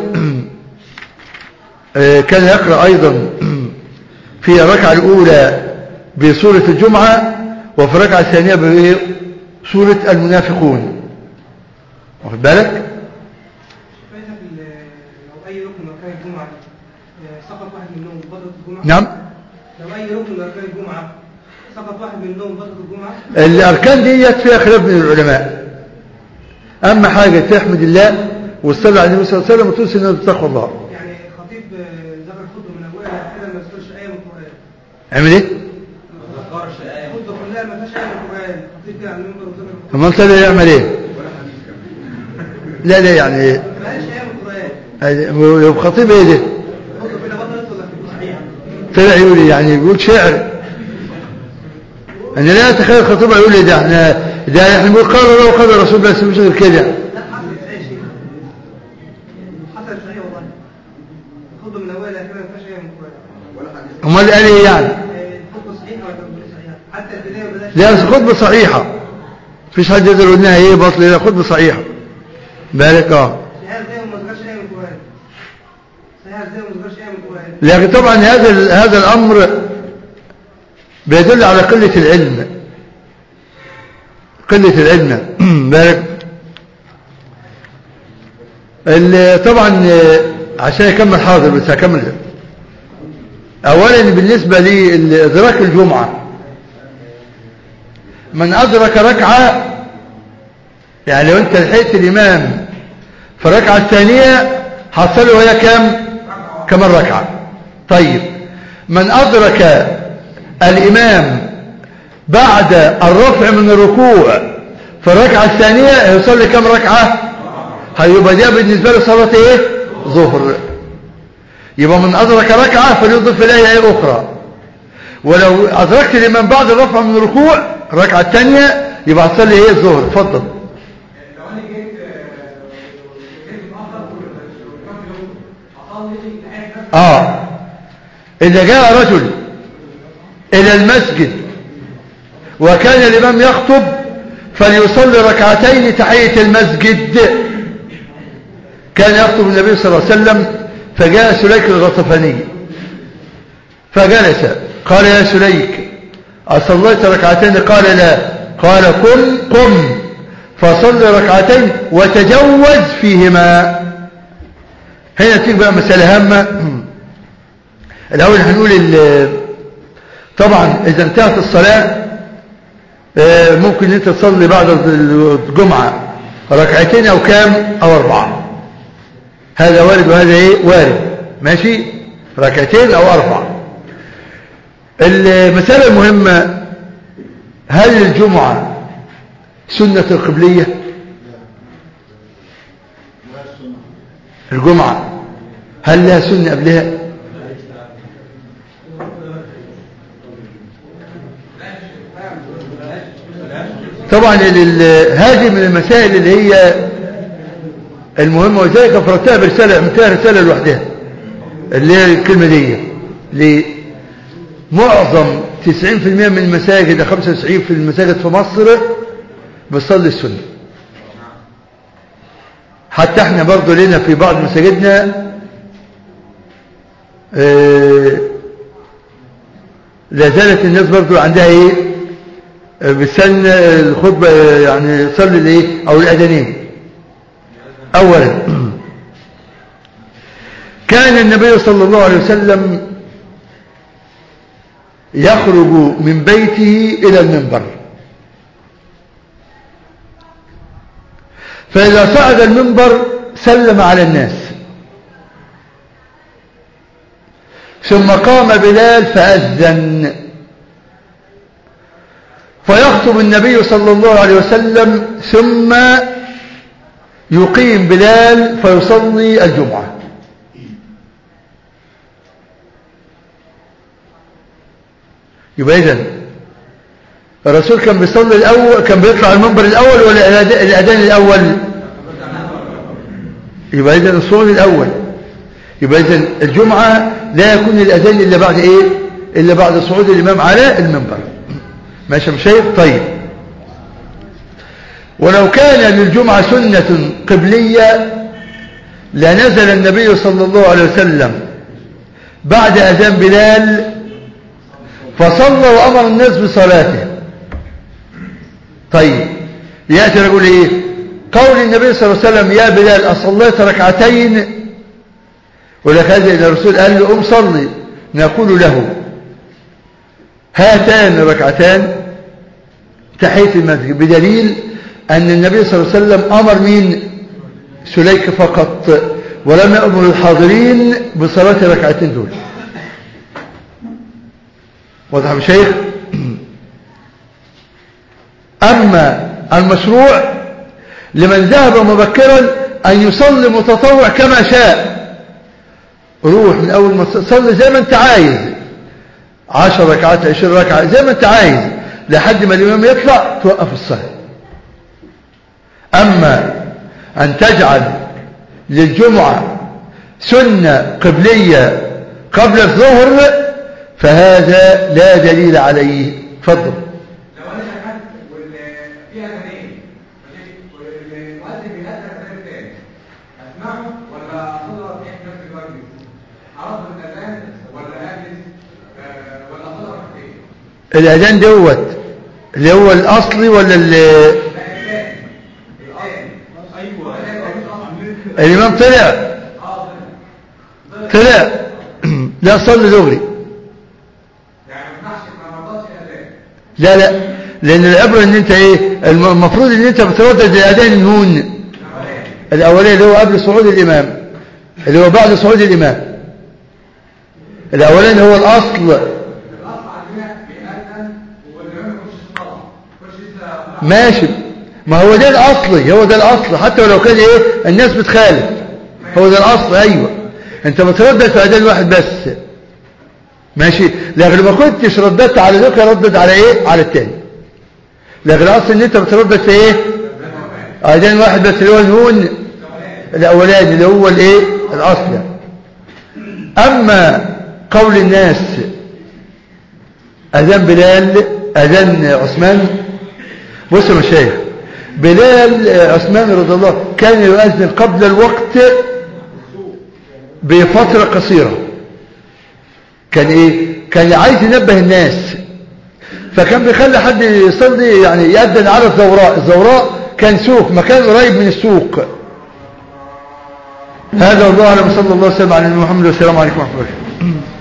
آه، كان يقرأ أيضا في الركعة الأولى بسورة الجمعة وفي الركعة الثانية بسورة المنافقون واخد بالك فاتك ال- لو اي ركن من اركان الجمعه آه، سقط واحد منهم فتره الجمعه نعم لو اي ركن من اركان الجمعه سقط واحد منهم فتره الجمعه الأركان ديت فيها خلاف من العلماء أهم حاجة تحمد الله والصلاة على النبي صلى الله عليه وسلم وتوصي أنه تتقوى الله يعني خطيب آه، ذكر الخطبه من اولها لاخرها ما يذكرش ايه من القران عمل إيه؟ الخطبه كلها ما فيهاش ايه من القران خطيب كده على المنبر وذكر الخطبه أما أنت لا يعمل إيه؟ لا لا يعني إيه؟ ما قالش ايه من القران يبقى خطيب إيه ده؟ الخطبه كده بطلت ولا صحيحه طلع يقول إيه؟ يعني يقول شعر أنا لا أتخيل خطيبة يقول لي ده احنا ده احنا بنقول قال الله وقال الرسول بس مش غير كده لا حصلت اي شيء حصلت صحيح والله الخطبه من اولها لاخرها ما فيهاش ايه من القران أمال قال إيه يعني؟ الخطبه صحيحه ولا غير صحيحه حتى البدايه وبلاش لا بس خطبة صحيحة مفيش حد يقدر يقول لنا إيه بطل لا خطبة صحيحة بالك اه صحيحه ازاي وما ذكرش ايه من القران صحيحه ازاي وما ذكرش ايه من القران لكن طبعا هذا ال- هذا الأمر بيدل على قلة العلم قلة العلم بالك ال- طبعا آه، عشان يكمل حاضر بس هكمل أولا بالنسبة لإدراك الجمعة من أدرك ركعة يعني لو أنت لحقت الإمام في الركعة الثانية حصل له هي كام كمان ركعة طيب من أدرك الإمام بعد الرفع من الركوع في الركعة الثانية يصلي كم ركعة هيبقى ده بالنسبة له صلاة ايه ظهر يبقى من أدرك ركعة فليضيف إليها ايه أخرى ولو أدركت الإمام بعد الرفع من الركوع الركعة الثانية يبقى هتصلي ايه الظهر اتفضل لو انا جيت جيت متاخر اصلي لحقت بس آه إذا جاء رجل إلى المسجد وكان الإمام يخطب فليصلي ركعتين تحية المسجد كان يخطب النبي صلى الله عليه وسلم فجاء سليك الغطفاني فجلس قال يا سليك أصليت ركعتين قال لا قال قم قم فصل ركعتين وتجوز فيهما هنا تيجي بقى مسألة هامة الأول هنقول ال- طبعا إذا انتهت الصلاة آه، ممكن انت تصلي بعد الجمعة ركعتين أو كام أو أربعة هذا وارد وهذا إيه وارد ماشي ركعتين أو أربعة المسألة المهمة هل الجمعة سنة القبلية الجمعة هل لها سنة قبلها طبعا ال- ال- هذه من المسائل اللي هي المهم وذلك فرتها برسالة عملتها رسالة لوحدها اللي هي الكلمة دي لمعظم 90% من المساجد 95% في المساجد في مصر بتصلي السنة حتى احنا برضو لنا في بعض مساجدنا اه لا زالت الناس برضو عندها ايه اه بتسن الخطبة اه يعني صلي الايه او الاذانين اولا كان النبي صلى الله عليه وسلم يخرج من بيته الى المنبر فإذا صعد المنبر سلم على الناس ثم قام بلال فأذن فيخطب النبي صلى الله عليه وسلم ثم يقيم بلال فيصلي الجمعة يبقى إذن الرسول كان بيصلي الأول كان بيطلع المنبر الأول ولا الأذان الأول يبقى إذن الصعود الأول يبقى إذن الجمعة لا يكون الأذان إلا بعد إيه إلا بعد صعود الإمام على المنبر ماشي مش شايف طيب ولو كان للجمعة سنة قبلية لنزل النبي صلى الله عليه وسلم بعد أذان بلال فصلى وأمر الناس بصلاته طيب يأتي يقول إيه قول النبي صلى الله عليه وسلم يا بلال أصليت ركعتين ولك هذا الرسول قال له أم صلي نقول له هاتان ركعتان تحية المسجد بدليل أن النبي صلى الله عليه وسلم أمر مين سليك فقط ولم يأمر الحاضرين بصلاة ركعتين دول واضح يا شيخ أما المشروع لمن ذهب مبكرا أن يصلي متطوع كما شاء روح من أول ما تصلي زي ما أنت عايز عشر ركعات عشر ركعة زي ما أنت عايز لحد ما الإمام يطلع توقف الصلاة أما أن تجعل للجمعة سنة قبلية قبل الظهر فهذا لا دليل عليه تفضل لو انا شغال وفيها اذانين والمؤذن بيأذن الاذان الثاني اسمعه ولا اصلي في نفس الوقت اعرف الاذان ولا اجلس آه، ولا اصلي ركعتين الأذان دوت اللي هو الأصلي ولا اللي ايوه الإمام طلع طلع لا صلي دغري يعني ما ينفعش ما مرضاش الاذان لا لا لأن العبرة إن أنت إيه الم- المفروض إن أنت بتردد الأذان النون الأولاني اللي هو قبل صعود الإمام اللي هو بعد صعود الإمام الأولاني هو الأصل الاصل عندنا بيأذن والامام يخش الصلاه يخش لسه ماشي ما هو ده الأصلي هو ده الأصل حتى ولو كان إيه الناس بتخالف هو ده الأصل أيوة أنت بتردد في أذان واحد بس ماشي لكن ما كنتش رددت على ذوك ردد على إيه على التاني لكن الأصل إن أنت بتردد في إيه أذان واحد بس اللي هو النون الأولاني اللي هو الإيه الأصل يعني. أما قول الناس أذان بلال أذان عثمان بص يا مشايخ بلال عثمان رضي الله كان يؤذن قبل الوقت بفترة قصيرة كان ايه كان عايز ينبه الناس فكان بيخلي حد يصلي يعني يأذن على الزوراء الزوراء كان سوق مكان قريب من السوق هذا والله اعلم صلى الله وسلم على محمد والسلام عليكم ورحمه الله وبركاته